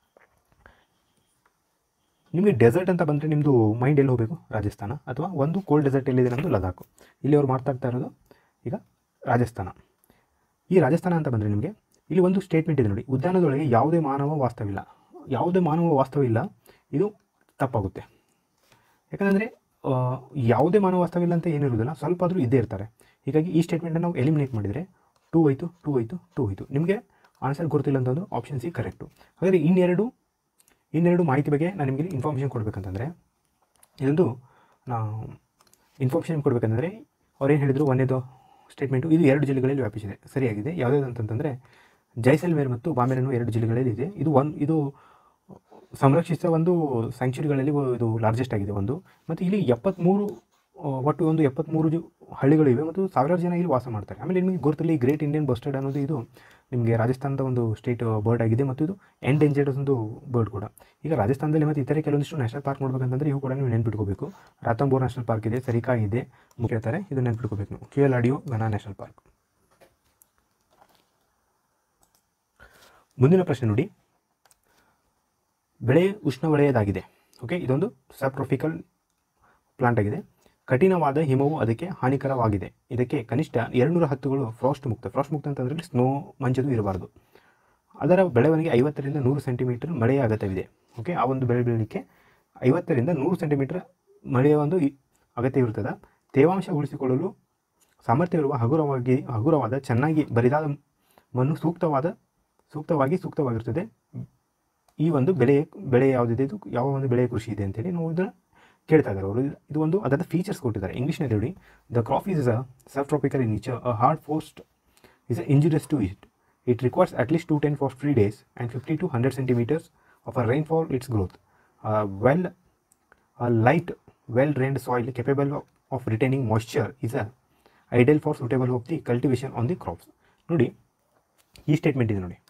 ನಿಮಗೆ ಡೆಸರ್ಟ್ ಅಂತ ಬಂದರೆ ನಿಮ್ಮದು ಮೈಂಡ್ ಎಲ್ಲಿ ಹೋಗಬೇಕು ರಾಜಸ್ಥಾನ ಅಥವಾ ಒಂದು ಕೋಲ್ಡ್ ಡೆಸರ್ಟ್ ಎಲ್ಲಿದೆ ನಮ್ಮದು ಲದಾಖ್ ಇಲ್ಲಿ ಅವ್ರು ಮಾತಾಡ್ತಾ ಇರೋದು ಈಗ ರಾಜಸ್ಥಾನ ಈ ರಾಜಸ್ಥಾನ ಅಂತ ಬಂದರೆ ನಿಮಗೆ ಇಲ್ಲಿ ಒಂದು ಸ್ಟೇಟ್ಮೆಂಟ್ ಇದೆ ನೋಡಿ ಉದ್ಯಾನದೊಳಗೆ ಯಾವುದೇ ಮಾನವ ವಾಸ್ತವಿಲ್ಲ ಯಾವುದೇ ಮಾನವ ವಾಸ್ತವಿಲ್ಲ ಇದು ತಪ್ಪಾಗುತ್ತೆ ಯಾಕಂದರೆ ಯಾವುದೇ ಮಾನವ ವಾಸ್ತವಿಲ್ಲ ಅಂತ ಏನಿರುವುದಿಲ್ಲ ಸ್ವಲ್ಪ ಆದರೂ ಇದ್ದೇ ಇರ್ತಾರೆ ಹೀಗಾಗಿ ಈ ಸ್ಟೇಟ್ಮೆಂಟನ್ನು ನಾವು ಎಲಿಮಿನೇಟ್ ಮಾಡಿದರೆ ಟೂ ಹೋಯ್ತು ಟೂ ಹೋಯ್ತು ಟೂ ಹೋಯ್ತು ನಿಮಗೆ ಆನ್ಸರ್ ಗೊತ್ತಿಲ್ಲ ಅಂತಂದು ಆಪ್ಷನ್ ಸಿ ಕರೆಕ್ಟು ಹಾಗಾದರೆ ಇನ್ನೆರಡು ಇನ್ನೆರಡು ಮಾಹಿತಿ ಬಗ್ಗೆ ನಾನು ನಿಮಗೆ ಇನ್ಫಾರ್ಮೇಷನ್ ಕೊಡಬೇಕಂತಂದರೆ ಇದೊಂದು ನಾ ಇನ್ಫಾರ್ಮೇಷನ್ ಕೊಡಬೇಕಂತಂದರೆ ಅವ್ರೇನು ಹೇಳಿದರು ಒಂದೇದು ಸ್ಟೇಟ್ಮೆಂಟು ಇದು ಎರಡು ಜಿಲ್ಲೆಗಳಲ್ಲಿ ವ್ಯಾಪಿಸಿದೆ ಸರಿಯಾಗಿದೆ ಯಾವುದಾದ್ರು ಅಂತಂತಂದರೆ ಜೈಸಲ್ಮೇರ್ ಮತ್ತು ಬಾಂಬೆರನ್ನು ಎರಡು ಜಿಲ್ಲೆಗಳಲ್ಲಿ ಇದೆ ಇದು ಒನ್ ಇದು ಸಂರಕ್ಷಿಸಿದ ಒಂದು ಸ್ಯಾಂಕ್ಚುರಿಗಳಲ್ಲಿ ಇದು ಲಾರ್ಜೆಸ್ಟ್ ಆಗಿದೆ ಒಂದು ಮತ್ತು ಇಲ್ಲಿ ಎಪ್ಪತ್ತ್ಮೂರು ಆ, ಒಟ್ಟು ಒಂದು ಎಪ್ಪತ್ತ್ಮೂರು ಜು ಹಳ್ಳಿಗಳಿವೆ ಮತ್ತು ಸಾವಿರಾರು ಜನ ಇಲ್ಲಿ ವಾಸ ಮಾಡ್ತಾರೆ ಆಮೇಲೆ ನಿಮಗೆ ಗುರುತಲ್ಲಿ ಗ್ರೇಟ್ ಇಂಡಿಯನ್ ಬಸ್ಟರ್ಡ್ ಅನ್ನೋದು ಇದು ನಿಮಗೆ ರಾಜಸ್ಥಾನದ ಒಂದು ಸ್ಟೇಟ್ ಬರ್ಡ್ ಆಗಿದೆ ಮತ್ತು ಇದು ಎಂಡೇಂಜರ್ಡ್ ಒಂದು ಬರ್ಡ್ ಕೂಡ ಈಗ ರಾಜಸ್ಥಾನದಲ್ಲಿ ಮತ್ತು ಇತರೆ ಕೆಲವೊಂದಿಷ್ಟು ನ್ಯಾಷನಲ್ ಪಾರ್ಕ್ ನೋಡ್ಬೇಕಂತಂದ್ರೆ ಇವು ಕೂಡ ನೀವು ನೆನ್ಪಿಟ್ಕೋಬೇಕು ರಾತಂಬೋರ್ ನ್ಯಾಷನಲ್ ಪಾರ್ಕ್ ಇದೆ ಸರಿಕಾ ಇದೆ ಹೇಳ್ತಾರೆ ಇದು ನೆನ್ಪಿಟ್ಕೋಬೇಕು ನೀವು Keoladeo Ghana national park ಮುಂದಿನ ಪ್ರಶ್ನೆ ನೋಡಿ ಬೆಳೆ ಉಷ್ಣವಲಯದಾಗಿದೆ ಓಕೆ ಇದೊಂದು ಸಬ್ಟ್ರೋಪಿಕಲ್ ಪ್ಲಾಂಟ್ ಆಗಿದೆ ಕಠಿಣವಾದ ಹಿಮವು ಅದಕ್ಕೆ ಹಾನಿಕರವಾಗಿದೆ ಇದಕ್ಕೆ ಕನಿಷ್ಠ ಎರಡುನೂರ ಹತ್ತುಗಳು ಫ್ರಾಸ್ಟ್ ಮುಕ್ತ ಫ್ರಾಸ್ಟ್ ಮುಕ್ತ ಅಂತಂದರೆ ಸ್ನೋ ಮಂಜದು ಇರಬಾರ್ದು ಅದರ ಬೆಳವಣಿಗೆ ಐವತ್ತರಿಂದ ನೂರು ಸೆಂಟಿಮೀಟರ್ ಮಳೆಯ ಅಗತ್ಯವಿದೆ ಓಕೆ ಆ ಒಂದು ಬೆಳೆ ಬೆಳೀಲಿಕ್ಕೆ ಐವತ್ತರಿಂದ ನೂರು ಸೆಂಟಿಮೀಟರ್ ಮಳೆಯ ಒಂದು ಇ- ಅಗತ್ಯವಿರುತ್ತದೆ ತೇವಾಂಶ ಉಳಿಸಿಕೊಳ್ಳಲು ಸಾಮರ್ಥ್ಯವಿರುವ ಹಗುರವಾಗಿ ಹಗುರವಾದ ಚೆನ್ನಾಗಿ ಬರಿದಾದ ಮಣ್ಣು ಸೂಕ್ತವಾದ ಸೂಕ್ತವಾಗಿ ಸೂಕ್ತವಾಗಿರುತ್ತದೆ ಈ ಒಂದು ಬೆಳೆ ಬೆಳೆ ಯಾವುದಿದೆ ಇದು ಯಾವ ಒಂದು ಬೆಳೆ ಕೃಷಿ ಇದೆ ಅಂತೇಳಿ ನಾವು ಇದನ್ನು ಕೇಳ್ತಾ ಇದ್ದಾರೆ ಅವರು ಇದು ಒಂದು ಅದರ ಫೀಚರ್ಸ್ ಕೊಟ್ಟಿದ್ದಾರೆ ಇಂಗ್ಲೀಷ್ನಲ್ಲಿ ನೋಡಿ the crop is a subtropical in nature a hard frost is injurious to it. It requires at least 210 for 3 days and 50 to 100 centimeters of a rainfall its growth. A well, a light, well-drained soil capable of, of retaining moisture is a ideal for suitable of the cultivation on the crops. ನೋಡಿ ಈ ಸ್ಟೇಟ್ಮೆಂಟ್ ಇದೆ ನೋಡಿ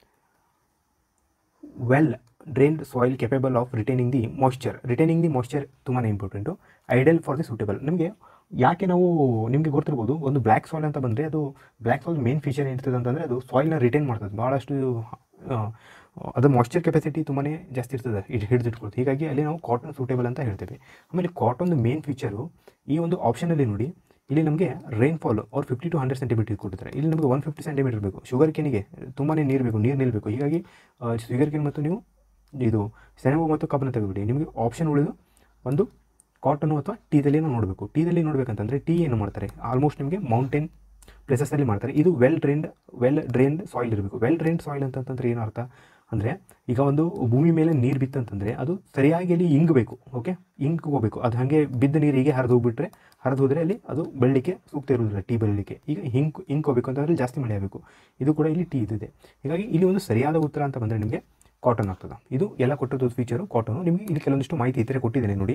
well drained soil capable of retaining the moisture retaining the moisture ತುಂಬಾ important ideal for the suitable ನಮಗೆ ಯಾಕೆ ನಾವು ನಿಮಗೆ ಗೊತ್ತಿರ್ಬೋದು ಒಂದು ಬ್ಲ್ಯಾಕ್ ಸಾಯಿಲ್ ಅಂತ ಬಂದರೆ ಅದು ಬ್ಲ್ಯಾಕ್ ಸಾಯಿಲ್ ಮೇನ್ ಫೀಚರ್ ಏನಿರ್ತದೆ ಅಂತಂದರೆ ಅದು ಸಾಯಿಲ್ನ ರಿಟೈನ್ ಮಾಡ್ತದೆ ಭಾಳಷ್ಟು ಆ, ಅದು ಮಾಯ್ಶ್ಚರ್ ಕೆಪಾಸಿಟಿ ತುಂಬಾ ಜಾಸ್ತಿ ಇರ್ತದೆ ಇದು ಹಿಡಿದಿಟ್ಕೊಳ್ತು ಹೀಗಾಗಿ ಅಲ್ಲಿ ನಾವು ಕಾಟನ್ ಸೂಟೇಬಲ್ ಅಂತ ಹೇಳ್ತೇವೆ ಆಮೇಲೆ ಕಾಟನ್ ಮೇನ್ ಫೀಚರು ಈ ಒಂದು ಆಪ್ಷನಲ್ಲಿ ನೋಡಿ ಇಲ್ಲಿ ನಮಗೆ ರೈನ್ಫಾಲ್ ಅವ್ರು ಫಿಫ್ಟಿ ಟು ಹಂಡ್ರೆಡ್ ಸೆಂಟಿಮೀಟರ್ ಕೊಟ್ಟಿದ್ದಾರೆ ಇಲ್ಲಿ ನಮಗೆ ಒನ್ ಫಿಫ್ಟಿ ಸೆಂಟಿಮೀಟರ್ ಬೇಕು ಶುಗರ್ ಕೇನಿಗೆ ತುಂಬಾ ನೀರು ಬೇಕು ನೀರು ನಿಲ್ಲಬೇಕು ಹೀಗಾಗಿ ಶುಗರ್ ಕೇನ್ ಮತ್ತು ನೀವು ಇದು ಸೆಣಬು ಮತ್ತು ಕಬ್ಬನ್ನು ತೆಗೆದುಬಿಡಿ ನಿಮಗೆ ಆಪ್ಷನ್ ಉಳಿದು ಒಂದು ಕಾಟನು ಅಥವಾ ಟೀದಲ್ಲಿ ನಾವು ನೋಡಬೇಕು ಟೀದಲ್ಲಿ ನೋಡಬೇಕಂತಂದರೆ ಟೀ ಏನು ಮಾಡ್ತಾರೆ ಆಲ್ಮೋಸ್ಟ್ ನಿಮಗೆ ಮೌಂಟೇನ್ ಪ್ಲೇಸಸ್ಸಲ್ಲಿ ಮಾಡ್ತಾರೆ ಇದು well drained well drained soil ಇರಬೇಕು ವೆಲ್ ಡ್ರೈನ್ಡ್ ಸಾಯಿಲ್ ಅಂತಂತಂದ್ರೆ ಏನು ಅರ್ಥ ಅಂದರೆ ಈಗ ಒಂದು ಭೂಮಿ ಮೇಲೆ ನೀರು ಬಿತ್ತಂತಂದರೆ ಅದು ಸರಿಯಾಗಿ ಅಲ್ಲಿ ಇಂಗಬೇಕು ಓಕೆ ಇಂಗ್ಕೋಬೇಕು ಅದು ಹಾಗೆ ಬಿದ್ದ ನೀರು ಹೀಗೆ ಹರಿದು ಹೋಗ್ಬಿಟ್ರೆ ಹರಿದು ಹೋದರೆ ಅಲ್ಲಿ ಅದು ಬೆಳಲಿಕ್ಕೆ ಸೂಕ್ತ ಇರುವುದಿಲ್ಲ ಟೀ ಬೆಳಲಿಕ್ಕೆ ಈಗ ಹಿಂಗ್ ಇಂಕೋಬೇಕು ಅಂತಂದರೆ ಜಾಸ್ತಿ ಮಳೆ ಆಗಬೇಕು ಇದು ಕೂಡ ಇಲ್ಲಿ ಟೀ ಇದಿದೆ ಹೀಗಾಗಿ ಇಲ್ಲಿ ಒಂದು ಸರಿಯಾದ ಉತ್ತರ ಅಂತ ಬಂದರೆ ನಿಮಗೆ ಕಾಟನ್ ಆಗ್ತದೆ ಇದು ಎಲ್ಲ ಕೊಟ್ಟದ್ದು ಫೀಚರು ಕಾಟನು ನಿಮಗೆ ಇಲ್ಲಿ ಕೆಲವೊಂದಿಷ್ಟು ಮಾಹಿತಿ ಇತರೆ ಕೊಟ್ಟಿದ್ದೇನೆ ನೋಡಿ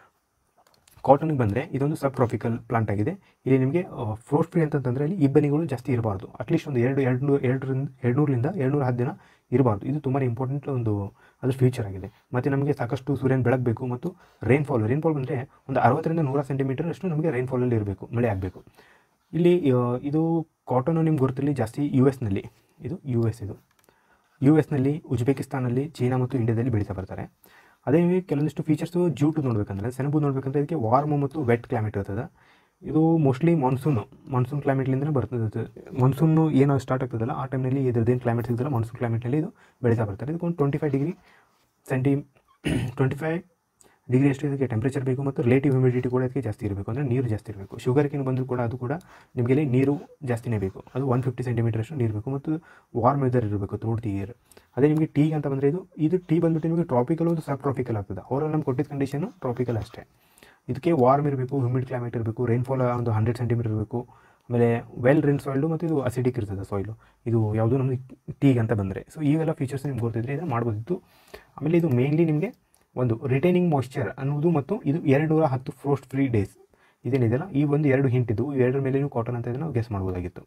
ಕಾಟನ್ಗೆ ಬಂದರೆ ಇದೊಂದು ಸಬ್ ಟ್ರಾಪಿಕಲ್ ಪ್ಲಾಂಟ್ ಆಗಿದೆ ಇಲ್ಲಿ ನಿಮಗೆ ಫ್ರೋಸ್ಟ್ ಫ್ರೀ ಅಂತಂದರೆ ಇಲ್ಲಿ ಇಬ್ಬನಿಗಳು ಜಾಸ್ತಿ ಇರಬಾರ್ದು ಅಟ್ಲೀಸ್ಟ್ ಒಂದು ಎರಡು ಎರಡು ನೂರು ಎರಡರಿಂದ ಎರಡುನೂರಿಂದ ಎರಡುನೂರ ಹತ್ತು ದಿನ ಇರಬಾರ್ದು ಇದು ತುಂಬಾ ಇಂಪಾರ್ಟೆಂಟ್ ಒಂದು ಅದ್ರ ಫ್ಯೂಚರ್ ಆಗಿದೆ ಮತ್ತು ನಮಗೆ ಸಾಕಷ್ಟು ಸೂರ್ಯನ ಬೆಳಗಬೇಕು ಮತ್ತು ರೈನ್ಫಾಲ್ ರೈನ್ಫಾಲ್ ಬಂದರೆ ಒಂದು ಅರವತ್ತರಿಂದ ನೂರ ಸೆಂಟಿಮೀಟರ್ ಅಷ್ಟು ನಮಗೆ ರೈನ್ಫಾಲಲ್ಲಿ ಇರಬೇಕು ಮಳೆ ಆಗಬೇಕು ಇಲ್ಲಿ ಆ, ಇದು ಕಾಟನು ನಿಮ್ಗೆ ಗೊತ್ತಿರಲಿ ಜಾಸ್ತಿ ಯು ಎಸ್ನಲ್ಲಿ ಇದು ಯು ಎಸ್ ಇದು ಯು ಎಸ್ನಲ್ಲಿ ಉಜ್ಬೇಕಿಸ್ತಾನಲ್ಲಿ ಚೀನಾ ಮತ್ತು ಇಂಡಿಯಾದಲ್ಲಿ ಬೆಳೀತಾ ಬರ್ತಾರೆ ಅದೇ ಕೆಲವೊಂದಿಷ್ಟು ಫೀಚರ್ಸು ಜೂಟು ನೋಡ್ಬೇಕಂದ್ರೆ ಸೆಣಬು ನೋಡ್ಬೇಕಂದ್ರೆ ಇದಕ್ಕೆ ವಾರ್ಮ್ ಮತ್ತು ವೆಟ್ ಕ್ಲೈಮೇಟ್ ಇರ್ತದೆ ಇದು ಮೋಸ್ಟ್ಲಿ ಮಾನ್ಸೂನು ಮಾನ್ಸೂನ್ ಕ್ಲೈಮೇಟ್ಲಿಂದನೇ ಬರ್ತದೆ ಮಾನ್ಸೂನು ಏನು ಸ್ಟಾರ್ಟ್ ಆಗ್ತದಲ್ಲ ಆ ಟೈಮ್ನಲ್ಲಿ ಇದ್ರದ್ದೇನು ಕ್ಲೈಮೇಟ್ ಸಿಗ್ತಲ್ಲ ಮಾನ್ಸೂನ್ ಕ್ಲೈಮೇಟ್ನಲ್ಲಿ ಇದು ಬೆಳೀತಾ ಬರ್ತಾರೆ ಇದಕ್ಕೊಂದು twenty five degree centi twenty five degree ಅಷ್ಟು ಇದಕ್ಕೆ ಟೆಂಪ್ರೇಚರ್ ಬೇಕು ಮತ್ತು ರಿಲೇಟಿವ್ ಹ್ಯೂಮಿಡಿಟಿ ಕೂಡ ಇದಕ್ಕೆ ಜಾಸ್ತಿ ಇರಬೇಕು ಅಂದರೆ ನೀರು ಜಾಸ್ತಿ ಇರಬೇಕು ಶುಗರ್ ಕೇನ್ ಬಂದರೂ ಕೂಡ ಅದು ಕೂಡ ನಿಮಗೆ ಇಲ್ಲಿ ನೀರು ಜಾಸ್ತಿನೇ ಬೇಕು ಅದು ಒನ್ ಫಿಫ್ಟಿ ಸೆಂಟಿಮೀಟರ್ ಅಷ್ಟು ನೀರು ಬೇಕು ಮತ್ತು ವಾರ್ಮ್ ವೆದರ್ ಇರಬೇಕು ಥ್ರೂಟ್ ದಿ ಇಯರ್ ಅದೇ ನಿಮಗೆ ಟೀ ಅಂತ ಬಂದರೆ ಇದು ಇದು ಟೀ ಬಂದುಬಿಟ್ಟು ನಿಮಗೆ ಟ್ರಾಪಿಕಲ್ ಒಂದು ಸಬ್ ಟ್ರಾಪಿಕಲ್ ಆಗ್ತದೆ ಅವರು ನಮ್ಗೆ ಕೊಟ್ಟಿದ್ದ ಕಂಡೀಷನು ಟ್ರಾಪಿಕಲ್ ಅಷ್ಟೇ ಇದಕ್ಕೆ ವಾರ್ಮ್ ಇರಬೇಕು ಹ್ಯೂಮಿಡ್ ಕ್ಲೈಮೇಟ್ ಇರಬೇಕು ರೈನ್ಫಾಲ್ ಒಂದು ಹಂಡ್ರೆಡ್ ಸೆಂಟಿಮೀಟರ್ ಇರಬೇಕು ಆಮೇಲೆ ವೆಲ್ ರೇನ್ ಸಾಯಿಲು ಮತ್ತು ಇದು ಅಸಿಡಿಕ್ ಇರ್ತದೆ ಸಾಯಿಲು ಇದು ಯಾವುದು ನಮಗೆ ಟೀಗೆ ಅಂತ ಬಂದರೆ ಸೊ ಇವೆಲ್ಲ ಫೀಚರ್ಸ್ ನಿಮ್ಗೆ ಗೊತ್ತಿದ್ರೆ ಇದನ್ನು ಮಾಡ್ಬೋದಿತ್ತು ಆಮೇಲೆ ಇದು ಮೇನ್ಲಿ ನಿಮಗೆ ಒಂದು ರಿಟೈನಿಂಗ್ ಮಾಯ್ಶ್ಚರ್ ಅನ್ನೋದು ಮತ್ತು ಇದು ಎರಡು ನೂರ ಹತ್ತು ಫ್ರೋಸ್ಟ್ ಫ್ರೀ ಡೇಸ್ ಇದೇನಿದೆಯಲ್ಲ ಈ ಒಂದು ಎರಡು ಹಿಂಟ್ ಇದ್ದು ಎರಡರ ಮೇಲೆ ನೀವು ಕಾಟನ್ ಅಂತ ಇದನ್ನು ಗೆಸ್ ಮಾಡ್ಬೋದಾಗಿತ್ತು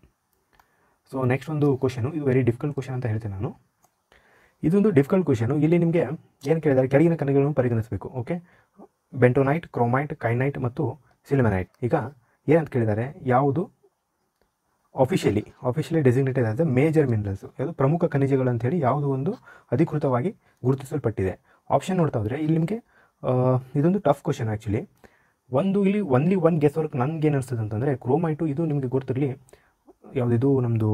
ಸೊ ನೆಕ್ಸ್ಟ್ ಒಂದು ಕ್ವಶನು ಇದು ವೆರಿ ಡಿಫಿಕಲ್ಟ್ ಕ್ವಶನ್ ಅಂತ ಹೇಳ್ತೇನೆ ನಾನು ಇದೊಂದು ಡಿಫಿಕಲ್ಟ್ ಕ್ವಶನು ಇಲ್ಲಿ ನಿಮಗೆ ಏನು ಕೇಳಿದ್ದಾರೆ ಕೆಳಗಿನ ಕಣಗಳನ್ನು ಪರಿಗಣಿಸಬೇಕು ಓಕೆ ಬೆಂಟೋನೈಟ್ ಕ್ರೋಮೈಟ್ ಕೈನೈಟ್ ಮತ್ತು ಸಿಲಿಮನೈಟ್ ಈಗ ಏನಂತ ಕೇಳಿದ್ದಾರೆ ಯಾವುದು ಅಫಿಷಿಯಲಿ ಅಫಿಷಿಯಲಿ ಡೆಸಿಗ್ನೇಟೆಡ್ ಆದ ಮೇಜರ್ ಮಿನರಲ್ಸ್ ಯಾವುದು ಪ್ರಮುಖ ಖನಿಜಗಳು ಅಂತ ಹೇಳಿ ಯಾವುದು ಒಂದು ಅಧಿಕೃತವಾಗಿ ಗುರುತಿಸಲ್ಪಟ್ಟಿದೆ ಆಪ್ಷನ್ ನೋಡ್ತಾ ಹೋದರೆ ಇಲ್ಲಿ ನಿಮಗೆ ಆ, ಇದೊಂದು ಟಫ್ ಕ್ವಶನ್ ಆ್ಯಕ್ಚುಲಿ ಒಂದು ಇಲ್ಲಿ ಒನ್ಲಿ ಒನ್ ಗೆಸ್ ವರ್ಕ್ ನನಗೆ ಏನು ಅನಿಸ್ತದೆ ಅಂತಂದರೆ ಕ್ರೋಮೈಟು ಇದು ನಿಮಗೆ ಗೊತ್ತಿರಲಿ ಯಾವುದಿದು ನಮ್ಮದು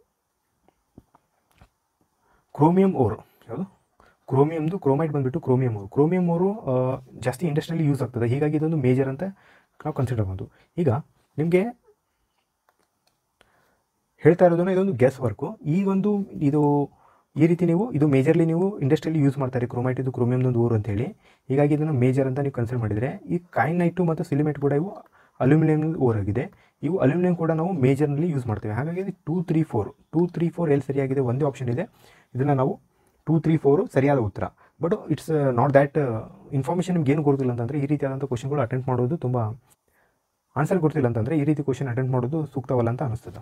ಕ್ರೋಮಿಯಂ ಓರ್ ಯಾವುದು ಕ್ರೋಮಿಯಮ್ದು ಕ್ರೋಮೈಟ್ ಬಂದುಬಿಟ್ಟು ಕ್ರೋಮಿಯಂ ಓರ್ ಕ್ರೋಮಿಯಂ ಓರು ಆ, ಜಾಸ್ತಿ ಇಂಡಸ್ಟ್ರಿಯಲ್ಲಿ ಯೂಸ್ ಆಗ್ತದೆ ಹೀಗಾಗಿ ಇದೊಂದು ಮೇಜರ್ ಅಂತ ನಾವು ಕನ್ಸಿಡರ್ ಮಾಡ್ಬೋದು ಈಗ ನಿಮಗೆ ಹೇಳ್ತಾ ಇರೋದನ್ನು ಇದೊಂದು ಗೆಸ್ ವರ್ಕು ಈ ಒಂದು ಇದು ಈ ರೀತಿ ನೀವು ಇದು ಮೇಜರ್ಲಿ ನೀವು ಇಂಡಸ್ಟ್ರಿಯಲ್ಲಿ ಯೂಸ್ ಮಾಡ್ತಾರೆ ಕ್ರೋಮೈಟ್ ಇದು ಕ್ರೋಮಿಯಮ್ದೊಂದು ಊರು ಅಂತೇಳಿ ಹೀಗಾಗಿ ಇದನ್ನು ಮೇಜರ್ ಅಂತ ನೀವು ಕನ್ಸಿಡರ್ ಮಾಡಿದರೆ ಈ ಕೈನೈಟು ಮತ್ತು ಸಿಲಿಮೇಟ್ ಕೂಡ ಇವು ಅಲ್ಯೂಮಿನಿಯಂ ಓರ್ ಆಗಿದೆ ಇವು ಅಲ್ಯೂಮಿನಿಯಂ ಕೂಡ ನಾವು ಮೇಜರ್ನಲ್ಲಿ ಯೂಸ್ ಮಾಡ್ತೇವೆ ಹಾಗಾಗಿ ಇದು two three four two three four ಎಲ್ಲಿ ಸರಿಯಾಗಿದೆ ಒಂದೇ ಆಪ್ಷನ್ ಇದೆ ಇದನ್ನು ನಾವು ಟೂ ತ್ರೀ ಫೋರು ಸರಿಯಾದ ಉತ್ತರ but it's not that information ನಿಮ್ಗೆ ಏನು ಗೊತ್ತಿಲ್ಲ ಅಂತಂದರೆ ಈ ರೀತಿಯಾದಂಥ ಕ್ವಶನ್ಗಳು ಅಟೆಂಡ್ ಮಾಡೋದು ತುಂಬ ಆನ್ಸರ್ ಗೊತ್ತಿಲ್ಲ ಅಂತಂದರೆ ಈ ರೀತಿ ಕ್ವಶನ್ ಅಟೆಂಡ್ ಮಾಡೋದು ಸೂಕ್ತವಲ್ಲ ಅಂತ ಅನಿಸ್ತದೆ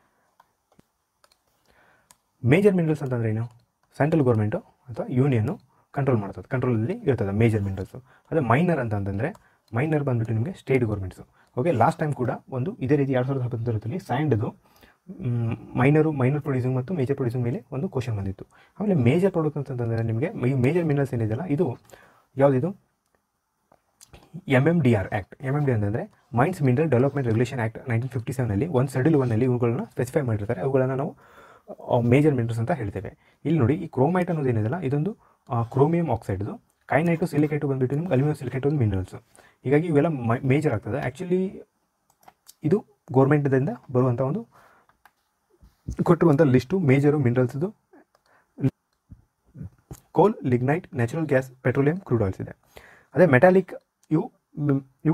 ಮೇಜರ್ ಮಿನರಲ್ಸ್ ಅಂತಂದ್ರೆ ಏನು ಸೆಂಟ್ರಲ್ ಗೌರ್ಮೆಂಟು ಅಥವಾ ಯೂನಿಯನ್ನು ಕಂಟ್ರೋಲ್ ಮಾಡ್ತದೆ ಕಂಟ್ರೋಲಲ್ಲಿ ಇರ್ತದೆ ಮೇಜರ್ ಮಿನರಲ್ಸು ಅದೇ ಮೈನರ್ ಅಂತಂದರೆ ಮೈನರ್ ಬಂದುಬಿಟ್ಟು ನಿಮಗೆ state governments okay last time ಕೂಡ ಒಂದು ಇದೇ ರೀತಿ ಎರಡು ಸಾವಿರದ ಹತ್ತೊಂಬತ್ತರಲ್ಲಿ ಸ್ಯಾಂಡ್ದು ಮೈನರು ಮೈನರ್ ಪ್ರೊಡ್ಯೂಸಿಂಗ್ ಮತ್ತು ಮೇಜರ್ ಪ್ರೊಡ್ಯೂಸಿಂಗ್ ಮೇಲೆ ಒಂದು ಕ್ವಶನ್ ಬಂದಿತ್ತು ಆಮೇಲೆ ಮೇಜರ್ ಪ್ರಾಡಕ್ಟ್ ಅಂತಂದರೆ ನಿಮಗೆ ಈ ಮೇಜರ್ ಮಿನರಲ್ಸ್ ಏನಿದೆಯಲ್ಲ ಇದು ಯಾವುದಿದು M M D R act M M D ಅಂತಂದರೆ mines mineral development regulation act nineteen fifty ಸೆವೆನಲ್ಲಿ ಒಂದು ಶೆಡ್ಯೂಲ್ ಒನ್ನಲ್ಲಿ ಇವುಗಳನ್ನ ಸ್ಪೆಸಿಫೈ ಮಾಡಿರ್ತಾರೆ ಅವುಗಳನ್ನು ನಾವು ಮೇಜರ್ ಮಿನರಲ್ಸ್ ಅಂತ ಹೇಳ್ತೇವೆ ಇಲ್ಲಿ ನೋಡಿ ಈ ಕ್ರೋಮೈಟ್ ಅನ್ನೋದು ಏನಿದೆಯಲ್ಲ ಇದೊಂದು ಕ್ರೋಮಿಯಂ ಆಕ್ಸೈಡ್ದು ಕೈನೈಟು ಸಿಲಿಕೈಟು ಬಂದುಬಿಟ್ಟು ನಿಮ್ಗೆ ಅಲ್ಯೂಮಿನಿಯಂ ಸಿಲಿಕೈಟ್ ಒಂದು ಮಿನರಲ್ಸು ಹೀಗಾಗಿ ಇವೆಲ್ಲ ಮೇಜರ್ ಆಗ್ತದೆ ಆ್ಯಕ್ಚುಲಿ ಇದು ಗೌರ್ಮೆಂಟ್ದಿಂದ ಬರುವಂಥ ಒಂದು ಕೊಟ್ಟಿರುವಂಥ ಲಿಸ್ಟು ಮೇಜರು ಮಿನರಲ್ಸ್ದು coal lignite natural gas petroleum crude oils ಇದೆ ಅದೇ ಮೆಟಾಲಿಕ್ ಇವು ಮ್, ಇವು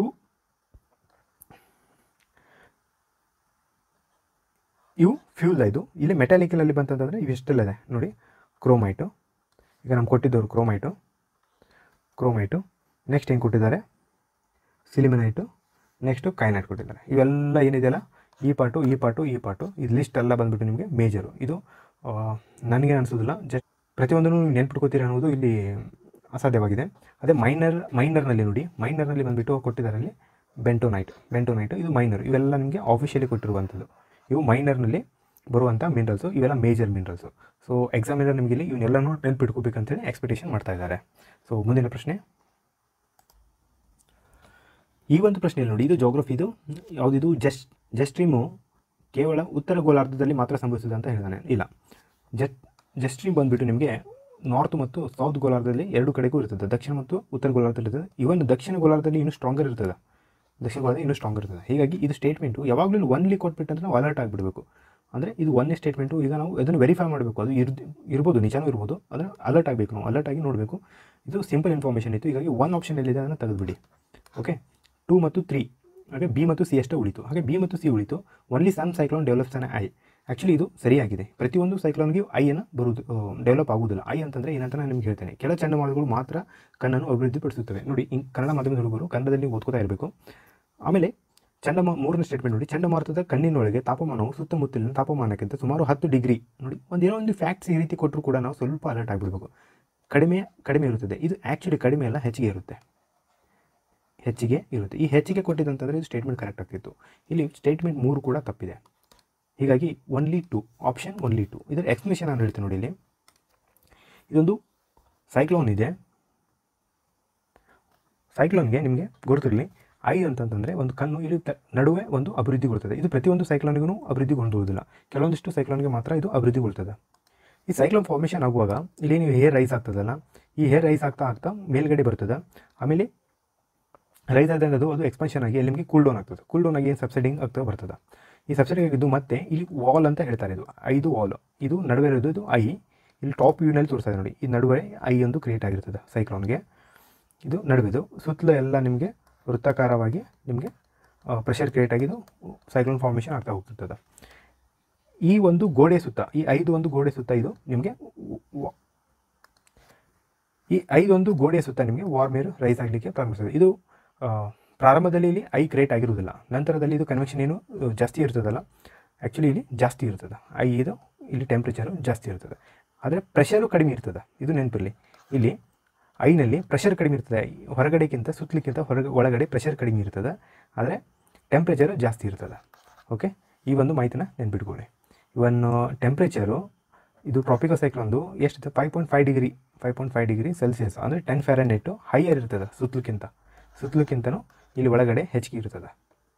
ಇವು ಫ್ಯೂಲ್ ಇದು ಇಲ್ಲಿ ಮೆಟಾಲಿಕಲಲ್ಲಿ ಬಂತಂತಂದರೆ ಇವೆಷ್ಟೆಲ್ಲ ಇದೆ ನೋಡಿ ಕ್ರೋಮೈಟು ಈಗ ನಮ್ಗೆ ಕೊಟ್ಟಿದ್ದವರು ಕ್ರೋಮೈಟು ಕ್ರೋಮೈಟು ನೆಕ್ಸ್ಟ್ ಏನು ಕೊಟ್ಟಿದ್ದಾರೆ ಸಿಲಿಮಿನೈಟು ನೆಕ್ಸ್ಟು ಕೈನೈಟ್ ಕೊಟ್ಟಿದ್ದಾರೆ ಇವೆಲ್ಲ ಏನಿದೆಯಲ್ಲ ಈ ಪಾರ್ಟು ಈ ಪಾರ್ಟು ಈ ಪಾರ್ಟು ಇದು ಲಿಸ್ಟ್ ಎಲ್ಲ ಬಂದುಬಿಟ್ಟು ನಿಮಗೆ ಮೇಜರು ಇದು ಆ, ನನಗೆ ಅನಿಸೋದಿಲ್ಲ ಜಸ್ಟ್ ಪ್ರತಿಯೊಂದನ್ನು ನೀವು ನೆನ್ಪಿಟ್ಕೋತೀರಿ ಅನ್ನೋದು ಇಲ್ಲಿ ಅಸಾಧ್ಯವಾಗಿದೆ ಅದೇ ಮೈನರ್ ಮೈನರ್ನಲ್ಲಿ ನೋಡಿ ಮೈನರ್ನಲ್ಲಿ ಬಂದುಬಿಟ್ಟು ಕೊಟ್ಟಿದ್ದಾರೆ ಅಲ್ಲಿ ಬೆಂಟೋನೈಟ್ ಬೆಂಟೋನೈಟ್ ಇದು ಮೈನರ್ ಇವೆಲ್ಲ ನಿಮಗೆ ಆಫಿಷಿಯಲಿ ಕೊಟ್ಟಿರುವಂಥದ್ದು ಇವು ಮೈನರ್ನಲ್ಲಿ ಬರುವಂಥ ಮಿನರಲ್ಸು ಇವೆಲ್ಲ ಮೇಜರ್ ಮಿನರಲ್ಸು ಸೊ ಎಕ್ಸಾಮಿನರ್ ನಿಮಗೆ ಇಲ್ಲಿ ಇವನ್ನೆಲ್ಲನೂ ನೆನ್ಪಿಟ್ಕೋಬೇಕಂತೇಳಿ ಎಕ್ಸ್ಪೆಕ್ಟೇಷನ್ ಮಾಡ್ತಾ ಇದ್ದಾರೆ ಸೊ ಮುಂದಿನ ಪ್ರಶ್ನೆ ಈ ಒಂದು ಪ್ರಶ್ನೆಯಲ್ಲಿ ನೋಡಿ ಇದು ಜೋಗ್ರಫಿದು ಯಾವುದಿದು ಜಸ್ಟ್ ಜಸ್ಟ್ರೀಮು ಕೇವಲ ಉತ್ತರ ಗೋಲಾರ್ಧದಲ್ಲಿ ಮಾತ್ರ ಸಂಭವಿಸಿದೆ ಅಂತ ಹೇಳಿದಾನೆ ಇಲ್ಲ ಜಸ್ಟ್ ಜಸ್ಟ್ರೀಮ್ ಬಂದುಬಿಟ್ಟು ನಿಮಗೆ ನಾರ್ತ್ ಮತ್ತು ಸೌತ್ ಗೋಲಾರ್ಧದಲ್ಲಿ ಎರಡು ಕಡೆಗೂ ಇರ್ತದೆ ದಕ್ಷಿಣ ಮತ್ತು ಉತ್ತರ ಗೋಲಾರ್ಧದಲ್ಲಿ ಇರ್ತದೆ ಇವನ್ ದಕ್ಷಿಣ ಗೋಲಾರ್ಧದಲ್ಲಿ ಇನ್ನೂ ಸ್ಟ್ರಾಂಗರ್ ಇರ್ತದೆ ದಕ್ಷಿಣ ಗೋಲಾರ್ಧ ಇನ್ನೂ ಸ್ಟ್ರಾಂಗರ್ ಇರ್ತದೆ ಹೀಗಾಗಿ ಇದು ಸ್ಟೇಟ್ಮೆಂಟು ಯಾವಾಗಲೂ ಒನ್ಲಿ ಕೊಟ್ಬಿಟ್ಟಂದ್ರೆ ನಾವು ಅಲರ್ಟ್ ಆಗಿಬಿಡಬೇಕು ಅಂದರೆ ಇದು ಒಂದೇ ಸ್ಟೇಟ್ಮೆಂಟು ಈಗ ನಾವು ಅದನ್ನು ವೆರಿಫೈ ಮಾಡಬೇಕು ಅದು ಇರ್ ಇರ್ಬೋದು ನಿಜನೂ ಇರ್ಬೋದು ಅಂದರೆ ಅಲರ್ಟ್ ಆಗಬೇಕು ನಾವು ಅಲರ್ಟ್ ಆಗಿ ನೋಡಬೇಕು ಇದು ಸಿಂಪಲ್ ಇನ್ಫಾರ್ಮೇಷನ್ ಇತ್ತು ಹೀಗಾಗಿ ಒನ್ ಆಪ್ಷನ್ ಎಲ್ಲಿದೆ ಅದನ್ನು ತೆಗೆದುಬಿಡಿ ಓಕೆ ಟೂ ಮತ್ತು ತ್ರೀ ಹಾಗೆ ಬಿ ಮತ್ತು ಸಿ ಅಷ್ಟೇ ಉಳಿತು ಹಾಗೆ ಬಿ ಮತ್ತು ಸಿ ಉಳಿತು ಒನ್ಲಿ ಸಮ್ ಸೈಕ್ಲೋನ್ ಡೆವಲಪ್ಸ್ ಅನ್ ಐ ಆ್ಯಕ್ಚುಲಿ ಇದು ಸರಿಯಾಗಿದೆ ಪ್ರತಿಯೊಂದು ಸೈಕ್ಲೋನ್ಗೆ ಐಯನ್ನು ಬರುವುದು ಡೆವಲಪ್ ಆಗುವುದಿಲ್ಲ ಐ ಅಂತಂದರೆ ಏನಂತ ನಾನು ನಿಮ್ಗೆ ಹೇಳ್ತೇನೆ ಕೆಲ ಚಂಡಮಾರುತಗಳು ಮಾತ್ರ ಕಣ್ಣನ್ನು ಅಭಿವೃದ್ಧಿಪಡಿಸುತ್ತವೆ ನೋಡಿ ಇನ್ ಕನ್ನಡ ಮಾಧ್ಯಮದ ಹುಡುಗರು ಕನ್ನಡದಲ್ಲಿ ಓದ್ಕೋತಾ ಇರಬೇಕು ಆಮೇಲೆ ಚಂಡಮಾ ಮೂರನೇ ಸ್ಟೇಟ್ಮೆಂಟ್ ನೋಡಿ ಚಂಡಮಾರುತದ ಕಣ್ಣಿನೊಳಗೆ ತಾಪಮಾನವು ಸುತ್ತಮುತ್ತಲಿನ ತಾಪಮಾನಕ್ಕಿಂತ ಸುಮಾರು ಹತ್ತು ಡಿಗ್ರಿ ನೋಡಿ ಒಂದು ಏನೋ ಒಂದು ಫ್ಯಾಕ್ಟ್ಸ್ ಈ ರೀತಿ ಕೊಟ್ಟರು ಕೂಡ ನಾವು ಸ್ವಲ್ಪ ಅಲರ್ಟ್ ಆಗಿಬಿಡ್ಬೇಕು ಕಡಿಮೆ ಕಡಿಮೆ ಇರುತ್ತದೆ ಇದು ಆ್ಯಕ್ಚುಲಿ ಕಡಿಮೆ ಅಲ್ಲ ಹೆಚ್ಚಿಗೆ ಇರುತ್ತೆ ಹೆಚ್ಚಿಗೆ ಇರುತ್ತೆ ಈ ಹೆಚ್ಚಿಗೆ ಕೊಟ್ಟಿದ್ದಂತಂದರೆ ಇದು ಸ್ಟೇಟ್ಮೆಂಟ್ ಕರೆಕ್ಟ್ ಆಗ್ತಿತ್ತು ಇಲ್ಲಿ ಸ್ಟೇಟ್ಮೆಂಟ್ ಮೂರು ಕೂಡ ತಪ್ಪಿದೆ ಹೀಗಾಗಿ only two option only two ಇದರ ಎಕ್ಸ್ಪ್ಲೇಷನ್ ನಾನು ಹೇಳ್ತೀನಿ ನೋಡಿ ಇಲ್ಲಿ ಇದೊಂದು ಸೈಕ್ಲೋನ್ ಇದೆ ಸೈಕ್ಲೋನ್ಗೆ ನಿಮಗೆ ಗೊತ್ತಿರಲಿ ಐ ಅಂತಂತಂದರೆ ಒಂದು ಕಣ್ಣು ಇಲ್ಲಿ ತ- ನಡುವೆ ಒಂದು ಅಭಿವೃದ್ಧಿಗೊಳ್ತದೆ ಇದು ಪ್ರತಿಯೊಂದು ಸೈಕ್ಲೋನ್ಗೂ ಅಭಿವೃದ್ಧಿಗೊಳ್ಳುವುದಿಲ್ಲ ಕೆಲವೊಂದಿಷ್ಟು ಸೈಕ್ಲೋನ್ಗೆ ಮಾತ್ರ ಇದು ಅಭಿವೃದ್ಧಿಗೊಳ್ತದೆ ಈ ಸೈಕ್ಲೋನ್ ಫಾರ್ಮೇಷನ್ ಆಗುವಾಗ ಇಲ್ಲಿ ನೀವು ಹೇರ್ ರೈಸ್ ಆಗ್ತದಲ್ಲ ಈ ಹೇರ್ ರೈಸ್ ಆಗ್ತಾ ಆಗ್ತಾ ಮೇಲ್ಗಡೆ ಬರ್ತದೆ ಆಮೇಲೆ ರೈಸ್ ಆದಾಗ ಅದು ಅದು ಎಕ್ಸ್ಪಾನ್ಷನ್ ಆಗಿ ಅಲ್ಲಿ ನಿಮಗೆ ಕೂಲ್ ಡೌನ್ ಆಗ್ತದೆ ಕೂಲ್ ಡೌನ್ ಆಗಿ ಏನು ಸಬ್ಸಿಡಿಂಗ್ ಆಗ್ತಾ ಬರ್ತದೆ ಈ ಸಬ್ಸಿಡಿ ಆಗಿದ್ದು ಮತ್ತೆ ಇಲ್ಲಿ ವಾಲ್ ಅಂತ ಹೇಳ್ತಾರೆ ಇದು ಐದು ವಾಲ್ ಇದು ನಡುವೆ ಇರೋದು ಇದು ಐ ಇಲ್ಲಿ ಟಾಪ್ ವ್ಯೂನಲ್ಲಿ ತೋರಿಸ್ತಾರೆ ನೋಡಿ ಈ ನಡುವೆ ಐ ಒಂದು ಕ್ರಿಯೇಟ್ ಆಗಿರ್ತದೆ ಸೈಕ್ಲೋನ್ಗೆ ಇದು ನಡುವೆದು ಸುತ್ತಲೂ ಎಲ್ಲ ನಿಮಗೆ ವೃತ್ತಾಕಾರವಾಗಿ ನಿಮಗೆ ಪ್ರೆಷರ್ ಕ್ರಿಯೇಟ್ ಆಗಿದ್ದು ಸೈಕ್ಲೋನ್ ಫಾರ್ಮೇಷನ್ ಆಗ್ತಾ ಹೋಗ್ತಿರ್ತದೆ ಈ ಒಂದು ಗೋಡೆ ಸುತ್ತ ಈ ಐದು ಒಂದು ಗೋಡೆ ಸುತ್ತ ಇದು ನಿಮಗೆ ವ- ಈ ಐದೊಂದು ಗೋಡೆಯ ಸುತ್ತ ನಿಮಗೆ ವಾರ್ ಮೇರು ರೈಸ್ ಆಗಲಿಕ್ಕೆ ಪ್ರಾರಂಭಿಸ್ತದೆ ಇದು ಆ, ಪ್ರಾರಂಭದಲ್ಲಿ ಇಲ್ಲಿ ಐ ಕ್ರಿಯೇಟ್ ಆಗಿರುವುದಿಲ್ಲ ನಂತರದಲ್ಲಿ ಇದು ಕನ್ವೆಕ್ಷನ್ ಏನು ಆ, ಜಾಸ್ತಿ ಇರ್ತದಲ್ಲ ಆ್ಯಕ್ಚುಲಿ ಇಲ್ಲಿ ಜಾಸ್ತಿ ಇರ್ತದೆ ಐ ಇದು ಇಲ್ಲಿ ಟೆಂಪ್ರೇಚರು ಜಾಸ್ತಿ ಇರ್ತದೆ ಆದರೆ ಪ್ರೆಷರು ಕಡಿಮೆ ಇರ್ತದೆ ಇದು ನೆನಪಿರಲಿ ಇಲ್ಲಿ ಐನಲ್ಲಿ ಪ್ರೆಷರ್ ಕಡಿಮೆ ಇರ್ತದೆ ಹೊರಗಡೆಗಿಂತ ಸುತ್ತಲಿಕ್ಕಿಂತ ಹೊರಗೆ ಒಳಗಡೆ ಪ್ರೆಷರ್ ಕಡಿಮೆ ಇರ್ತದೆ ಆದರೆ ಟೆಂಪ್ರೇಚರು ಜಾಸ್ತಿ ಇರ್ತದೆ ಓಕೆ ಈ ಒಂದು ಮಾಹಿತಿನ ನೆನ್ಪಿಟ್ಕೊಳ್ಳಿ ಇವನ್ ಟೆಂಪ್ರೇಚರು ಇದು ಟ್ರಾಪಿಕಲ್ ಸೈಕ್ಲೋನ್ದು ಎಷ್ಟಿದೆ five point five degree five point five degree Celsius ಅಂದರೆ ಟೆನ್ ಫ್ಯಾರನೈಟು ಹೈಯರ್ ಇರ್ತದೆ ಸುತ್ತಲಕ್ಕಿಂತ ಸುತ್ತಲಕ್ಕಿಂತನೂ ಇಲ್ಲಿ ಒಳಗಡೆ ಹೆಚ್ಚಿಗೆ ಇರ್ತದೆ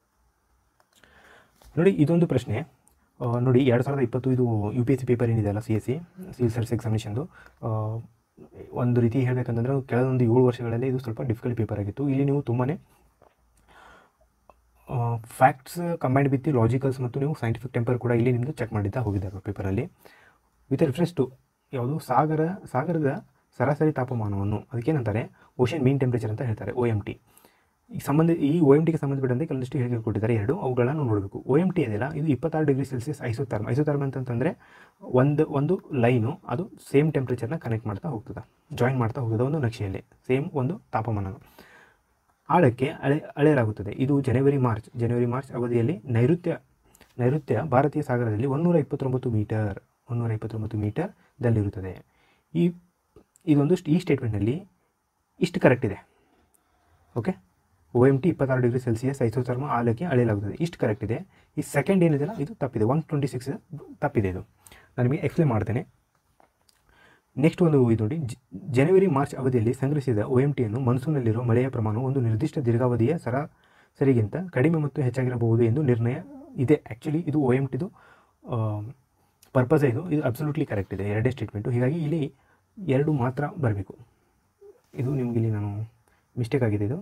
ನೋಡಿ ಇದೊಂದು ಪ್ರಶ್ನೆ ಆ, ನೋಡಿ ಎರಡು ಸಾವಿರದ ಇಪ್ಪತ್ತು ಇದು U P S C paper ಏನಿದೆಯಲ್ಲ C S C civil service ಎಕ್ಸಾಮಿನೇಷನ್ದು ಒಂದು ರೀತಿ ಹೇಳಬೇಕಂತಂದ್ರೆ ಕೆಲವೊಂದು ಏಳು ವರ್ಷಗಳಲ್ಲಿ ಇದು ಸ್ವಲ್ಪ ಡಿಫಿಕಲ್ಟ್ ಪೇಪರ್ ಆಗಿತ್ತು ಇಲ್ಲಿ ನೀವು ತುಂಬಾ ಫ್ಯಾಕ್ಟ್ಸ್ ಕಂಬೈನ್ಡ್ ವಿತ್ ಲಾಜಿಕಲ್ಸ್ ಮತ್ತು ನೀವು ಸೈಂಟಿಫಿಕ್ ಟೆಂಪರ್ ಕೂಡ ಇಲ್ಲಿ ನಿಮ್ಮದು ಚೆಕ್ ಮಾಡಿದ್ದ ಹೋಗಿದ್ದಾರೆ ಪೇಪರಲ್ಲಿ ವಿತ್ ರೆಫರೆನ್ಸ್ ಟು ಯಾವುದು ಸಾಗರ ಸಾಗರದ ಸರಾಸರಿ ತಾಪಮಾನವನ್ನು ಅದಕ್ಕೇನಂತಾರೆ ಓಷನ್ ಮೀನ್ ಟೆಂಪ್ರೇಚರ್ ಅಂತ ಹೇಳ್ತಾರೆ ಒ ಎಮ್ ಟಿ ಈ ಸಂಬಂಧ ಈ ಒ ಎಮ್ ಟಿಗೆ ಸಂಬಂಧಪಟ್ಟಂತೆ ಕೆಲವೊಂದಿಷ್ಟು ಹೇಳಿಕೆ ಕೊಟ್ಟಿದ್ದಾರೆ ಎರಡು ಅವುಗಳನ್ನು ನೋಡಬೇಕು ಒ ಎಮ್ ಟಿ ಇದೆಯಲ್ಲ ಇದು ಇಪ್ಪತ್ತಾರು ಡಿಗ್ರಿ ಸೆಲ್ಸಿಯಸ್ ಐಸೋಥರ್ಮ್ ಐಸೋಥರ್ಮ್ ಅಂತಂತಂದರೆ ಒಂದು ಒಂದು ಲೈನು ಅದು ಸೇಮ್ ಟೆಂಪ್ರೇಚರ್ನ ಕನೆಕ್ಟ್ ಮಾಡ್ತಾ ಹೋಗ್ತದೆ ಜಾಯಿನ್ ಮಾಡ್ತಾ ಹೋಗೋದು ಒಂದು ನಕ್ಷೆಯಲ್ಲಿ ಸೇಮ್ ಒಂದು ತಾಪಮಾನ ಆಳಕ್ಕೆ ಅಳೆ ಅಳೆಯಲಾಗುತ್ತದೆ ಇದು ಜನವರಿ ಮಾರ್ಚ್ ಜನವರಿ ಮಾರ್ಚ್ ಅವಧಿಯಲ್ಲಿ ನೈಋತ್ಯ ನೈಋತ್ಯ ಭಾರತೀಯ ಸಾಗರದಲ್ಲಿ ಒಂದೂರ ಇಪ್ಪತ್ತೊಂಬತ್ತು ಮೀಟರ್ ಒಂದೂರ ಇಪ್ಪತ್ತೊಂಬತ್ತು ಮೀಟರ್ದಲ್ಲಿರುತ್ತದೆ ಈ ಇದೊಂದು ಸ್ಟ್- ಈ ಸ್ಟೇಟ್ಮೆಂಟ್ನಲ್ಲಿ ಇಷ್ಟು ಕರೆಕ್ಟ್ ಇದೆ ಓಕೆ ಒ ಎಮ್ ಟಿ ಇಪ್ಪತ್ತಾರು ಡಿಗ್ರಿ ಸೆಲ್ಸಿಯಸ್ ಐಸೋಥರ್ಮ ಆಳಕ್ಕೆ ಅಳೆಯಲಾಗುತ್ತದೆ ಇಷ್ಟು ಕರೆಕ್ಟ್ ಇದೆ ಈ ಸೆಕೆಂಡ್ ಏನಿದೆಯಲ್ಲ ಇದು ತಪ್ಪಿದೆ ಒನ್ ಟ್ವೆಂಟಿ ಸಿಕ್ಸ್ ತಪ್ಪಿದೆ ಇದು ನಾನು ನಿಮಗೆ ಎಕ್ಸ್ಪ್ಲೇನ್ ಮಾಡ್ತೇನೆ ನೆಕ್ಸ್ಟ್ ಒಂದು ಇದು ನೋಡಿ ಜ- ಜನವರಿ ಮಾರ್ಚ್ ಅವಧಿಯಲ್ಲಿ ಸಂಗ್ರಹಿಸಿದ ಒ ಎಮ್ ಟಿಯನ್ನು ಮನ್ಸೂನ್ನಲ್ಲಿರುವ ಮಳೆಯ ಪ್ರಮಾಣವು ಒಂದು ನಿರ್ದಿಷ್ಟ ದೀರ್ಘಾವಧಿಯ ಸರಾಸರಿಗಿಂತ ಕಡಿಮೆ ಮತ್ತು ಹೆಚ್ಚಾಗಿರಬಹುದು ಎಂದು ನಿರ್ಣಯ ಇದೆ ಆ್ಯಕ್ಚುಲಿ ಇದು ಒ ಎಮ್ ಟಿದು ಪರ್ಪಸ್ ಇದು ಇದು ಅಬ್ಸಲ್ಯೂಟ್ಲಿ ಕರೆಕ್ಟ್ ಇದೆ ಎರಡೇ ಸ್ಟೇಟ್ಮೆಂಟು ಹೀಗಾಗಿ ಇಲ್ಲಿ ಎರಡು ಮಾತ್ರ ಬರಬೇಕು ಇದು ನಿಮಗೆ ಇಲ್ಲಿ ನಾನು ಮಿಸ್ಟೇಕ್ ಆಗಿದೆ ಇದು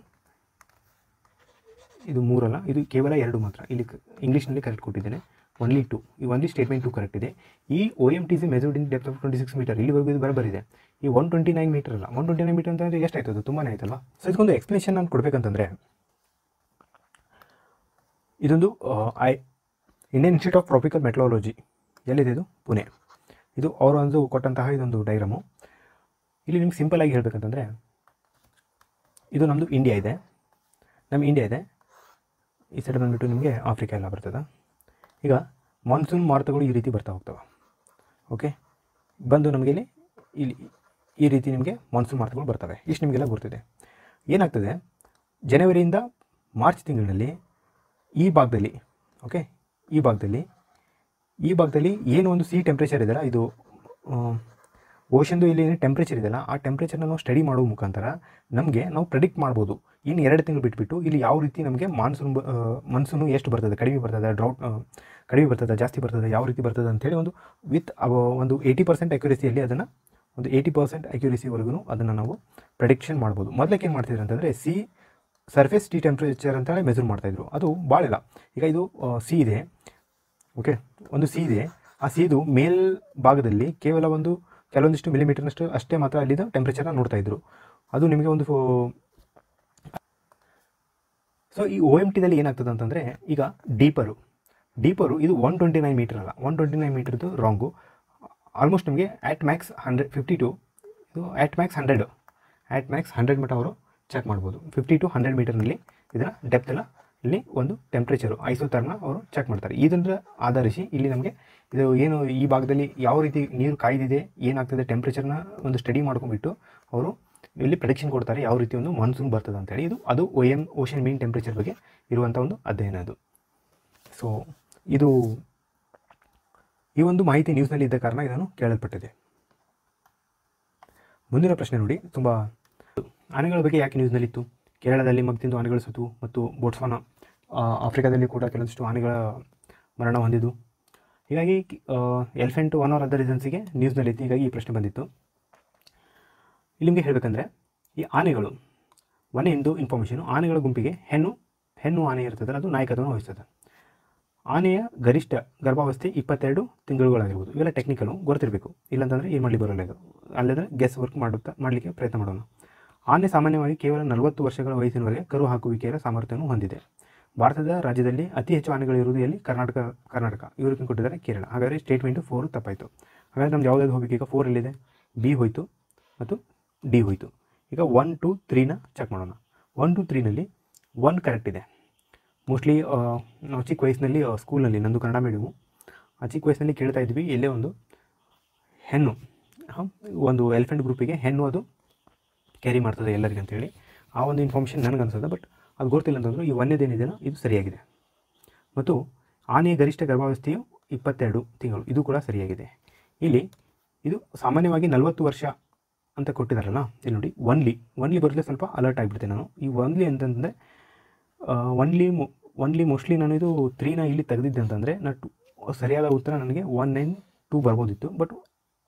ಇದು ಮೂರಲ್ಲ ಇದು ಕೇವಲ ಎರಡು ಮಾತ್ರ ಇಲ್ಲಿ ಇಂಗ್ಲೀಷ್ನಲ್ಲಿ ಕರೆಕ್ಟ್ ಕೊಟ್ಟಿದ್ದೇನೆ ಒನ್ಲಿ ಟು ಈ ಒನ್ಲಿ ಸ್ಟೇಟ್ಮೆಂಟ್ ಟು ಕರೆಕ್ಟ್ ಇದೆ ಈ O M T C measured in depth of twenty six metre ಇಲ್ಲಿವರೆಗೂ ಇದು ಬರಬರಿದೆ ಈ ಒನ್ ಟ್ವೆಂಟಿ ನೈನ್ ಮೀಟರ್ ಅಲ್ಲ ಒನ್ ಟ್ವೆಂಟಿ ನೈನ್ ಮೀಟರ್ ಅಂತಂದರೆ ಎಷ್ಟಾಯ್ತು ಅದು ತುಂಬಾ ಆಯ್ತಲ್ಲ ಸೊ ಇದಕ್ಕೊಂದು ಎಕ್ಸ್ಪ್ಲೇಷನ್ ನಾನು ಕೊಡಬೇಕಂತಂದರೆ ಇದೊಂದು I Indian Institute of Tropical Meteorology ಎಲ್ಲಿದೆ ಇದು ಪುಣೆ ಇದು ಅವರು ಒಂದು ಕೊಟ್ಟಂತಹ ಇದೊಂದು ಡೈಗ್ರಾಮು ಇಲ್ಲಿ ನಿಮ್ಗೆ ಸಿಂಪಲ್ ಆಗಿ ಹೇಳಬೇಕಂತಂದರೆ ಇದು ನಮ್ಮದು ಇಂಡಿಯಾ ಇದೆ ನಮ್ಮ ಇಂಡಿಯಾ ಇದೆ ಈ ಸೈಡ್ ಬಂದುಬಿಟ್ಟು ನಿಮಗೆ ಆಫ್ರಿಕಾ ಎಲ್ಲ ಬರ್ತದೆ ಈಗ ಮಾನ್ಸೂನ್ ಮಾರುತಗಳು ಈ ರೀತಿ ಬರ್ತಾ ಹೋಗ್ತವೆ ಓಕೆ ಬಂದು ನಮಗೆ ಇಲ್ಲಿ ಇಲ್ಲಿ ಈ ರೀತಿ ನಿಮಗೆ ಮಾನ್ಸೂನ್ ಮಾರುತಗಳು ಬರ್ತವೆ ಇಷ್ಟು ನಿಮಗೆಲ್ಲ ಗೊತ್ತಿದೆ ಏನಾಗ್ತದೆ ಜನವರಿಯಿಂದ ಮಾರ್ಚ್ ತಿಂಗಳಿನಲ್ಲಿ ಈ ಭಾಗದಲ್ಲಿ ಓಕೆ ಈ ಭಾಗದಲ್ಲಿ ಈ ಭಾಗದಲ್ಲಿ ಏನು ಒಂದು ಸಿ ಟೆಂಪ್ರೇಚರ್ ಇದೆಯಲ್ಲ ಇದು ಓಷನ್ದು ಇಲ್ಲಿ ಏನು ಟೆಂಪ್ರೇಚರ್ ಇದೆಯಲ್ಲ ಆ ಟೆಂಪ್ರೇಚರ್ನ ನಾವು ಸ್ಟಡಿ ಮಾಡೋ ಮುಖಾಂತರ ನಮಗೆ ನಾವು ಪ್ರೆಡಿಕ್ಟ್ ಮಾಡ್ಬೋದು ಇನ್ನು ಎರಡು ತಿಂಗಳು ಬಿಟ್ಬಿಟ್ಟು ಇಲ್ಲಿ ಯಾವ ರೀತಿ ನಮಗೆ ಮಾನ್ಸೂನ್ ಮನ್ಸೂನು ಎಷ್ಟು ಬರ್ತದೆ ಕಡಿಮೆ ಬರ್ತದೆ ಡ್ರೌಟ್ ಕಡಿಮೆ ಬರ್ತದೆ ಜಾಸ್ತಿ ಬರ್ತದೆ ಯಾವ ರೀತಿ ಬರ್ತದೆ ಅಂತೇಳಿ ಒಂದು ವಿತ್ ಒಂದು ಏಯ್ಟಿ ಪರ್ಸೆಂಟ್ ಅಕ್ಯುರೇಸಿಯಲ್ಲಿ ಅದನ್ನು ಒಂದು ಏಯ್ಟಿ ಪರ್ಸೆಂಟ್ ಅಕ್ಯುರೇಸಿವರೆಗೂ ಅದನ್ನು ನಾವು ಪ್ರೆಡಿಕ್ಷನ್ ಮಾಡ್ಬೋದು ಮೊದಲಕ್ಕೆ ಏನು ಮಾಡ್ತಿದ್ರು ಅಂತಂದರೆ ಸಿ ಸರ್ಫೇಸ್ ಟಿ ಟೆಂಪ್ರೇಚರ್ ಅಂತೇಳಿ ಮೆಜರ್ ಮಾಡ್ತಾಯಿದ್ರು ಅದು ಭಾಳ ಇಲ್ಲ ಈಗ ಇದು ಸಿ ಇದೆ ಓಕೆ ಒಂದು ಸಿ ಇದೆ ಆ ಸಿದು ಮೇಲ್ ಭಾಗದಲ್ಲಿ ಕೇವಲ ಒಂದು ಕೆಲವೊಂದಿಷ್ಟು ಮಿಲಿಮೀಟರ್ನಷ್ಟು ಅಷ್ಟೇ ಮಾತ್ರ ಅಲ್ಲಿದ್ದ ಟೆಂಪ್ರೇಚರ್ನ ನೋಡ್ತಾ ಇದ್ರು ಅದು ನಿಮಗೆ ಒಂದು ಸೊ ಈ ಒ ಎಮ್ ಟಿದಲ್ಲಿ ಏನಾಗ್ತದೆ ಅಂತಂದರೆ ಈಗ ಡೀಪರು ಡೀಪರು ಇದು ಒನ್ ಟ್ವೆಂಟಿ ನೈನ್ ಮೀಟರ್ ಅಲ್ಲ ಒನ್ ಟ್ವೆಂಟಿ ನೈನ್ ಮೀಟರ್ದು ರಾಂಗು ಆಲ್ಮೋಸ್ಟ್ ನಮಗೆ at max hundred fifty to ಇದು at max hundred at max hundred metre ಅವರು ಚೆಕ್ ಮಾಡ್ಬೋದು ಫಿಫ್ಟಿ ಟು ಹಂಡ್ರೆಡ್ ಮೀಟರ್ನಲ್ಲಿ ಇದರ ಡೆಪ್ತ್ ಎಲ್ಲ ಇಲ್ಲಿ ಒಂದು ಟೆಂಪ್ರೇಚರು ಐಸೋಥರ್ನ ಅವರು ಚೆಕ್ ಮಾಡ್ತಾರೆ ಇದನ್ನ ಆಧರಿಸಿ ಇಲ್ಲಿ ನಮಗೆ ಇದು ಏನು ಈ ಭಾಗದಲ್ಲಿ ಯಾವ ರೀತಿ ನೀರು ಕಾಯ್ದಿದೆ ಏನಾಗ್ತದೆ ಟೆಂಪ್ರೇಚರ್ನ ಒಂದು ಸ್ಟಡಿ ಮಾಡ್ಕೊಂಡ್ಬಿಟ್ಟು ಅವರು ಇಲ್ಲಿ ಪ್ರೆಡಿಕ್ಷನ್ ಕೊಡ್ತಾರೆ ಯಾವ ರೀತಿ ಒಂದು ಮಾನ್ಸೂನ್ ಬರ್ತದೆ ಅಂತೇಳಿ ಇದು ಅದು O M ocean mean temperature ಬಗ್ಗೆ ಇರುವಂಥ ಒಂದು ಅಧ್ಯಯನ ಅದು ಸೊ ಇದು ಈ ಒಂದು ಮಾಹಿತಿ ನ್ಯೂಸ್ನಲ್ಲಿ ಇದ್ದ ಕಾರಣ ಇದನ್ನು ಕೇಳಲ್ಪಟ್ಟಿದೆ ಮುಂದಿನ ಪ್ರಶ್ನೆ ನೋಡಿ ತುಂಬ ಆನೆಗಳ ಬಗ್ಗೆ ಯಾಕೆ ನ್ಯೂಸ್ನಲ್ಲಿತ್ತು ಕೇರಳದಲ್ಲಿ ಮಗ್ತಿಂದು ಆನೆಗಳು ಸತ್ತು ಮತ್ತು ಬೋಟ್ಸ್ವಾನ ಆ, ಆಫ್ರಿಕಾದಲ್ಲಿ ಕೂಡ ಕೆಲವೊಂದಿಷ್ಟು ಆನೆಗಳ ಮರಣ ಹೊಂದಿದ್ದು ಹೀಗಾಗಿ ಎಲಿಫೆಂಟ್ ಒನ್ ಆರ್ ಅದರ್ ರೀಸನ್ಸಿಗೆ ನ್ಯೂಸ್ನಲ್ಲಿತ್ತು ಹೀಗಾಗಿ ಈ ಪ್ರಶ್ನೆ ಬಂದಿತ್ತು ಇಲ್ಲಿ ನಿಮಗೆ ಹೇಳಬೇಕಂದ್ರೆ ಈ ಆನೆಗಳು ಒಂದು ಇನ್ಫಾರ್ಮೇಷನು ಆನೆಗಳ ಗುಂಪಿಗೆ ಹೆಣ್ಣು ಹೆಣ್ಣು ಆನೆ ಇರ್ತದಲ್ಲ ಅದು ನಾಯಕತ್ವವನ್ನು ವಹಿಸ್ತದೆ ಆನೆಯ ಗರಿಷ್ಠ ಗರ್ಭಾವಸ್ಥೆ ಇಪ್ಪತ್ತೆರಡು ತಿಂಗಳುಗಳಾಗಿರ್ಬೋದು ಇವೆಲ್ಲ ಟೆಕ್ನಿಕಲು ಗೊತ್ತಿರಬೇಕು ಇಲ್ಲಾಂತಂದರೆ ಏನು ಮಾಡಲಿ ಬರೋಲ್ಲ ಇದು ಅಲ್ಲದ್ರೆ ಗೆಸ್ ವರ್ಕ್ ಮಾಡುತ್ತಾ ಮಾಡಲಿಕ್ಕೆ ಪ್ರಯತ್ನ ಮಾಡೋಣ ಆನೆ ಸಾಮಾನ್ಯವಾಗಿ ಕೇವಲ ನಲವತ್ತು ವರ್ಷಗಳ ವಯಸ್ಸಿನವರೆಗೆ ಕರು ಹಾಕುವಿಕೆಯ ಸಾಮರ್ಥ್ಯವನ್ನು ಹೊಂದಿದೆ ಭಾರತದ ರಾಜ್ಯದಲ್ಲಿ ಅತಿ ಹೆಚ್ಚು ಆನೆಗಳಿರುವುದು ಎಲ್ಲಿ ಕರ್ನಾಟಕ ಕರ್ನಾಟಕ ಇವರಿಗೆ ಕೊಟ್ಟಿದ್ದಾರೆ ಕೇರಳ ಹಾಗಾದರೆ ಸ್ಟೇಟ್ಮೆಂಟು ಫೋರ್ ತಪ್ಪಾಯಿತು ಹಾಗಾದರೆ ನಮ್ದು ಯಾವುದಾದ್ರು ಹೋಗಬೇಕು ಈಗ ಫೋರ್ ಎಲ್ಲಿದೆ ಬಿ ಹೋಯಿತು ಮತ್ತು ಡಿ ಹೋಯಿತು ಈಗ ಒನ್ ಟು ತ್ರೀನ ಚೆಕ್ ಮಾಡೋಣ ಒನ್ ಟು ತ್ರೀನಲ್ಲಿ ಒನ್ ಕರೆಕ್ಟ್ ಇದೆ ಮೋಸ್ಟ್ಲಿ ನಾವು ಚಿಕ್ಕ ವಯಸ್ಸಿನಲ್ಲಿ ಸ್ಕೂಲ್ನಲ್ಲಿ ನಂದು ಕನ್ನಡ ಮೀಡಿಯಮು ಆ ಚಿಕ್ಕ ವಯಸ್ಸಿನಲ್ಲಿ ಕೇಳ್ತಾ ಇದ್ವಿ ಎಲ್ಲೇ ಒಂದು ಹೆಣ್ಣು ಹಾಂ, ಒಂದು ಎಲಿಫೆಂಟ್ ಗ್ರೂಪಿಗೆ ಹೆಣ್ಣು ಅದು ಕ್ಯಾರಿ ಮಾಡ್ತದೆ ಎಲ್ಲರಿಗೆ ಅಂತೇಳಿ ಆ ಒಂದು ಇನ್ಫಾರ್ಮೇಷನ್ ನನಗೆ ಅನ್ಸುತ್ತೆ ಬಟ್ ಅದು ಗೊತ್ತಿಲ್ಲ ಅಂತಂದ್ರು ಈ ಒಂದೇದೇನಿದೆಯೋ ಇದು ಸರಿಯಾಗಿದೆ ಮತ್ತು ಆನೆಯ ಗರಿಷ್ಠ ಗರ್ಭಾವಸ್ಥೆಯು ಇಪ್ಪತ್ತೆರಡು ತಿಂಗಳು ಇದು ಕೂಡ ಸರಿಯಾಗಿದೆ ಇಲ್ಲಿ ಇದು ಸಾಮಾನ್ಯವಾಗಿ ನಲವತ್ತು ವರ್ಷ ಅಂತ ಕೊಟ್ಟಿದ್ದಾರಲ್ಲ ಇಲ್ಲಿ ನೋಡಿ ಒನ್ಲಿ ಒನ್ಲಿ ಬರಲೇ ಸ್ವಲ್ಪ ಅಲರ್ಟ್ ಆಗಿಬಿಡ್ತೀನಿ ನಾನು ಈ ಒನ್ಲಿ ಅಂತಂದರೆ ಒನ್ಲಿ ಒನ್ಲಿ ಮೋಸ್ಟ್ಲಿ ನಾನು ಇದು ತ್ರೀನ ಇಲ್ಲಿ ತೆಗೆದಿದ್ದೆ ಅಂತಂದರೆ ನಾನು ಟು ಸರಿಯಾದ ಉತ್ತರ ನನಗೆ ಒನ್ ನೈನ್ ಟೂ ಬರ್ಬೋದಿತ್ತು ಬಟ್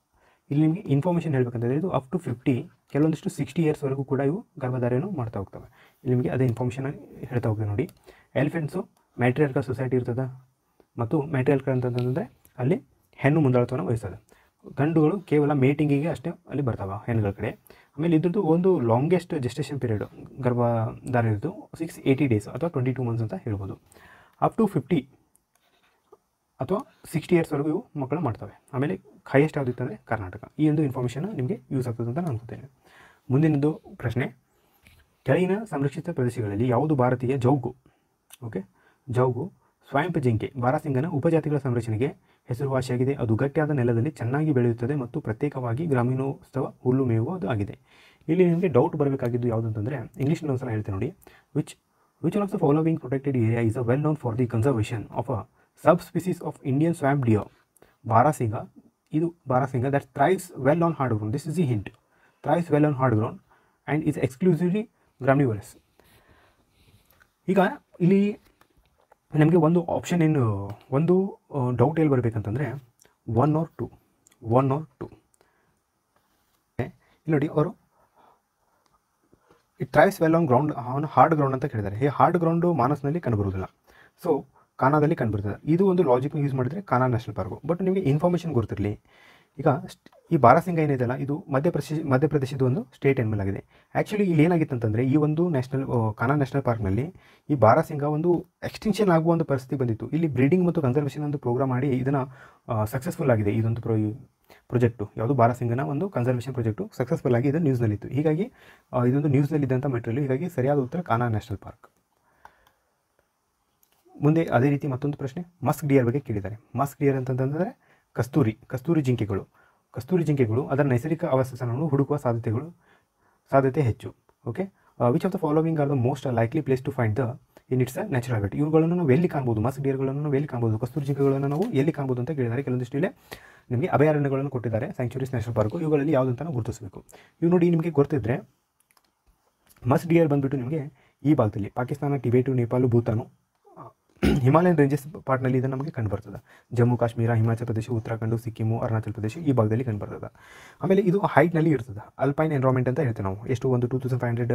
ಇಲ್ಲಿ ನಿಮಗೆ ಇನ್ಫಾರ್ಮೇಷನ್ ಹೇಳ್ಬೇಕಂತಂದರೆ ಇದು ಅಪ್ ಟು ಫಿಫ್ಟಿ ಕೆಲವೊಂದಿಷ್ಟು ಸಿಕ್ಸ್ಟಿ ಇಯರ್ಸ್ವರೆಗೂ ಕೂಡ ಇವು ಗರ್ಭಧಾರಣೆಯನ್ನು ಮಾಡ್ತಾ ಹೋಗ್ತವೆ ಇಲ್ಲಿ ನಿಮಗೆ ಅದೇ ಇನ್ಫಾರ್ಮೇಷನ್ ಹೇಳ್ತಾ ಹೋಗ್ತದೆ ನೋಡಿ ಎಲಿಫೆಂಟ್ಸು ಮ್ಯಾಟ್ರಿಯಲ್ಕ ಸೊಸೈಟಿ ಇರ್ತದೆ ಮತ್ತು ಮ್ಯಾಟ್ರಿಯಲ್ಕ ಅಂತಂತಂದರೆ ಅಲ್ಲಿ ಹೆಣ್ಣು ಮುಂದಾಳತ್ವವನ್ನು ವಹಿಸ್ತದೆ ಗಂಡುಗಳು ಕೇವಲ ಮೇಟಿಂಗಿಗೆ ಅಷ್ಟೇ ಅಲ್ಲಿ ಬರ್ತಾವೆ ಹೆಣ್ಣುಗಳ ಕಡೆ ಆಮೇಲೆ ಇದ್ರದ್ದು ಒಂದು ಲಾಂಗೆಸ್ಟ್ ಜೆಸ್ಟೇಷನ್ ಪೀರಿಯಡ್ ಗರ್ಭಧಾರ ಇರೋದು ಸಿಕ್ಸ್ ಏಯ್ಟಿ ಡೇಸ್ ಅಥವಾ ಟ್ವೆಂಟಿ ಟೂ ಮಂತ್ಸ್ ಅಂತ ಹೇಳ್ಬೋದು ಅಪ್ ಟು ಫಿಫ್ಟಿ ಅಥವಾ ಸಿಕ್ಸ್ಟಿ ಇಯರ್ಸ್ವರೆಗೂ ಇವು ಮಕ್ಕಳು ಮಾಡ್ತವೆ ಆಮೇಲೆ ಹೈಯೆಸ್ಟ್ ಯಾವುದಿತ್ತು ಅಂದರೆ ಕರ್ನಾಟಕ ಈ ಒಂದು ಇನ್ಫಾರ್ಮೇಷನ್ ನಿಮಗೆ ಯೂಸ್ ಆಗ್ತದೆ ಅಂತ ನಾನು ಅನ್ಕೋತೇನೆ ಮುಂದಿನದು ಪ್ರಶ್ನೆ ಕೆಳಗಿನ ಸಂರಕ್ಷಿತ ಪ್ರದೇಶಗಳಲ್ಲಿ ಯಾವುದು ಭಾರತೀಯ ಜೌಗು ಓಕೆ ಜೌಗು ಸ್ವಯಂಪ ಜಿಂಕೆ ಬಾರಾಸಿಂಗನ ಉಪಜಾತಿಗಳ ಸಂರಕ್ಷಣೆಗೆ ಹೆಸರುವಾಸಿಯಾಗಿದೆ ಅದು ಗಟ್ಟಿಯಾದ ನೆಲದಲ್ಲಿ ಚೆನ್ನಾಗಿ ಬೆಳೆಯುತ್ತದೆ ಮತ್ತು ಪ್ರತ್ಯೇಕವಾಗಿ ಗ್ರಾಮೀಣೋತ್ಸವ ಹುಲ್ಲು ಮೇಯುವುದು ಆಗಿದೆ ಇಲ್ಲಿ ನಿಮಗೆ ಡೌಟ್ ಬರಬೇಕಾಗಿದ್ದು ಯಾವುದು ಅಂತಂದರೆ ಇಂಗ್ಲೀಷ್ನಲ್ಲಿ ಒಂದ್ಸಲ ಹೇಳ್ತೇನೆ ನೋಡಿ which which of the following protected area is a well known for the conservation of a subspecies of Indian swamp deer barasingha ಇದು barasingha that thrives well on hard ground this is the hint thrives well on hard ground and is exclusively graminivorous ಈಗ ಇಲ್ಲಿ ನಮಗೆ ಒಂದು ಆಪ್ಷನ್ ಏನು ಒಂದು ಡೌಟ್ ಎಲ್ಲಿ ಬರಬೇಕಂತಂದರೆ one or two one or two ಇಲ್ಲಿ ನೋಡಿ ಅವರು it thrives well on ground ಅವನು ಹಾರ್ಡ್ ಗ್ರೌಂಡ್ ಅಂತ ಕೇಳಿದ್ದಾರೆ ಈ ಹಾರ್ಡ್ ಗ್ರೌಂಡು ಮಾನಸ್ನಲ್ಲಿ ಕಂಡುಬರುವುದಿಲ್ಲ ಸೊ ಕಾನಾದಲ್ಲಿ ಕಂಡುಬರ್ತದೆ ಇದು ಒಂದು ಲಾಜಿಕ್ನ ಯೂಸ್ ಮಾಡಿದರೆ ಕಾನಾ ನ್ಯಾಷನಲ್ ಪಾರ್ಕು ಬಟ್ ನಿಮಗೆ ಇನ್ಫಾರ್ಮೇಷನ್ ಗೊತ್ತಿರಲಿ ಈಗ ಸ್ಟ್- ಈ ಬಾರಾಸಿಂಗ ಏನಿದೆಯಲ್ಲ ಇದು ಮಧ್ಯಪ್ರದೇಶ ಮಧ್ಯಪ್ರದೇಶದ ಒಂದು ಸ್ಟೇಟ್ ಎನಿಮಲ್ ಆಗಿದೆ ಆ್ಯಕ್ಚುಲಿ ಇಲ್ಲಿ ಏನಾಗಿತ್ತು ಅಂತಂದರೆ ಈ ಒಂದು ನ್ಯಾಷನಲ್ ಕಾನಾ ನ್ಯಾಷನಲ್ ಪಾರ್ಕ್ನಲ್ಲಿ ಈ ಬಾರಾಸಿಂಗ ಒಂದು ಎಕ್ಸ್ಟಿಂಕ್ಷನ್ ಆಗುವ ಒಂದು ಪರಿಸ್ಥಿತಿ ಬಂದಿತ್ತು ಇಲ್ಲಿ ಬ್ರೀಡಿಂಗ್ ಮತ್ತು ಕನ್ಸರ್ವೇಷನ್ ಒಂದು ಪ್ರೋಗ್ರಾಮ್ ಮಾಡಿ ಇದನ್ನು ಸಕ್ಸಸ್ಫುಲ್ ಆಗಿದೆ ಇದೊಂದು ಪ್ರೊ ಪ್ರಾಜೆಕ್ಟು ಯಾವುದು ಬಾರಾಸಿಂಗನ ಒಂದು ಕನ್ಸರ್ವೇಷನ್ ಪ್ರಾಜೆಕ್ಟು ಸಕ್ಸಸ್ಫುಲ್ ಆಗಿ ಇದು ನ್ಯೂಸ್ನಲ್ಲಿತ್ತು ಹೀಗಾಗಿ ಆ, ಇದೊಂದು ನ್ಯೂಸ್ನಲ್ಲಿದ್ದಂಥ ಮೆಟೀರಿಯಲ್ ಹೀಗಾಗಿ ಸರಿಯಾದ ಉತ್ತರ ಕಾನಾ ನ್ಯಾಷನಲ್ ಪಾರ್ಕ್ ಮುಂದೆ ಅದೇ ರೀತಿ ಮತ್ತೊಂದು ಪ್ರಶ್ನೆ ಮಸ್ಕ್ ಡಿಯರ್ ಬಗ್ಗೆ ಕೇಳಿದ್ದಾರೆ ಮಸ್ಕ್ ಡಿಯರ್ ಅಂತಂತಂದರೆ ಕಸ್ತೂರಿ ಕಸ್ತೂರಿ ಜಿಂಕೆಗಳು ಕಸ್ತೂರಿ ಜಿಂಕೆಗಳು ಅದರ ನೈಸರ್ಗಿಕ ಆವಾಸಸ್ಥಾನವನ್ನು ಹುಡುಕುವ ಸಾಧ್ಯತೆಗಳು ಸಾಧ್ಯತೆ ಹೆಚ್ಚು okay which of the following are the most likely place to find the in it's a natural habit ಇವುಗಳನ್ನು ನಾವು ಎಲ್ಲಿ ಕಾಣ್ಬೋದು ಮಸ್ಕ್ ಡಿಯರ್ಗಳನ್ನು ನಾವು ಎಲ್ಲಿ ಕಾಣ್ಬೋದು ಕಸ್ತೂರಿ ಜಿಂಕೆಗಳನ್ನು ನಾವು ಎಲ್ಲಿ ಕಾಣ್ಬೋದು ಅಂತ ಕೇಳಿದ್ದಾರೆ ಕೆಲವೊಂದಿಷ್ಟು ಇಲ್ಲಿ ನಿಮಗೆ ಅಭಯಾರಣ್ಯಗಳನ್ನು ಕೊಟ್ಟಿದ್ದಾರೆ ಸ್ಯಾಂಕ್ಚುರೀಸ್ ನ್ಯಾಷನಲ್ ಪಾರ್ಕು ಇವುಗಳಲ್ಲಿ ಯಾವುದಂತ ನಾವು ಗುರುತಿಸಬೇಕು ಇವು ನೋಡಿ ನಿಮಗೆ ಗೊತ್ತಿದ್ದರೆ ಮಸ್ ಡಿಯರ್ ಬಂದುಬಿಟ್ಟು ನಿಮಗೆ ಈ ಭಾಗದಲ್ಲಿ ಪಾಕಿಸ್ತಾನ ಟಿಬೇಟು ನೇಪಾಳು ಭೂತಾನು ಆ, ಹಿಮಾಲಯನ್ ರೇಂಜಸ್ ಪಾರ್ಟ್ನಲ್ಲಿ ಇದು ನಮಗೆ ಕಂಡು ಬರ್ತದೆ ಜಮ್ಮು ಕಾಶ್ಮೀರ ಹಿಮಾಚಲ ಪ್ರದೇಶ ಉತ್ತರಾಖಂಡ ಸಿಕ್ಕಿಮು ಅರುಣಾಚಲ ಪ್ರದೇಶ ಈ ಭಾಗದಲ್ಲಿ ಕಂಡು ಬರ್ತದೆ ಆಮೇಲೆ ಇದು ಹೈಟ್ನಲ್ಲಿ ಇರ್ತದೆ ಅಲ್ಪೈನ್ ಎನ್ವೈರ್ಮೆಂಟ್ ಅಂತ ಹೇಳ್ತೇವೆ ನಾವು ಎಷ್ಟು ಒಂದು two thousand five hundred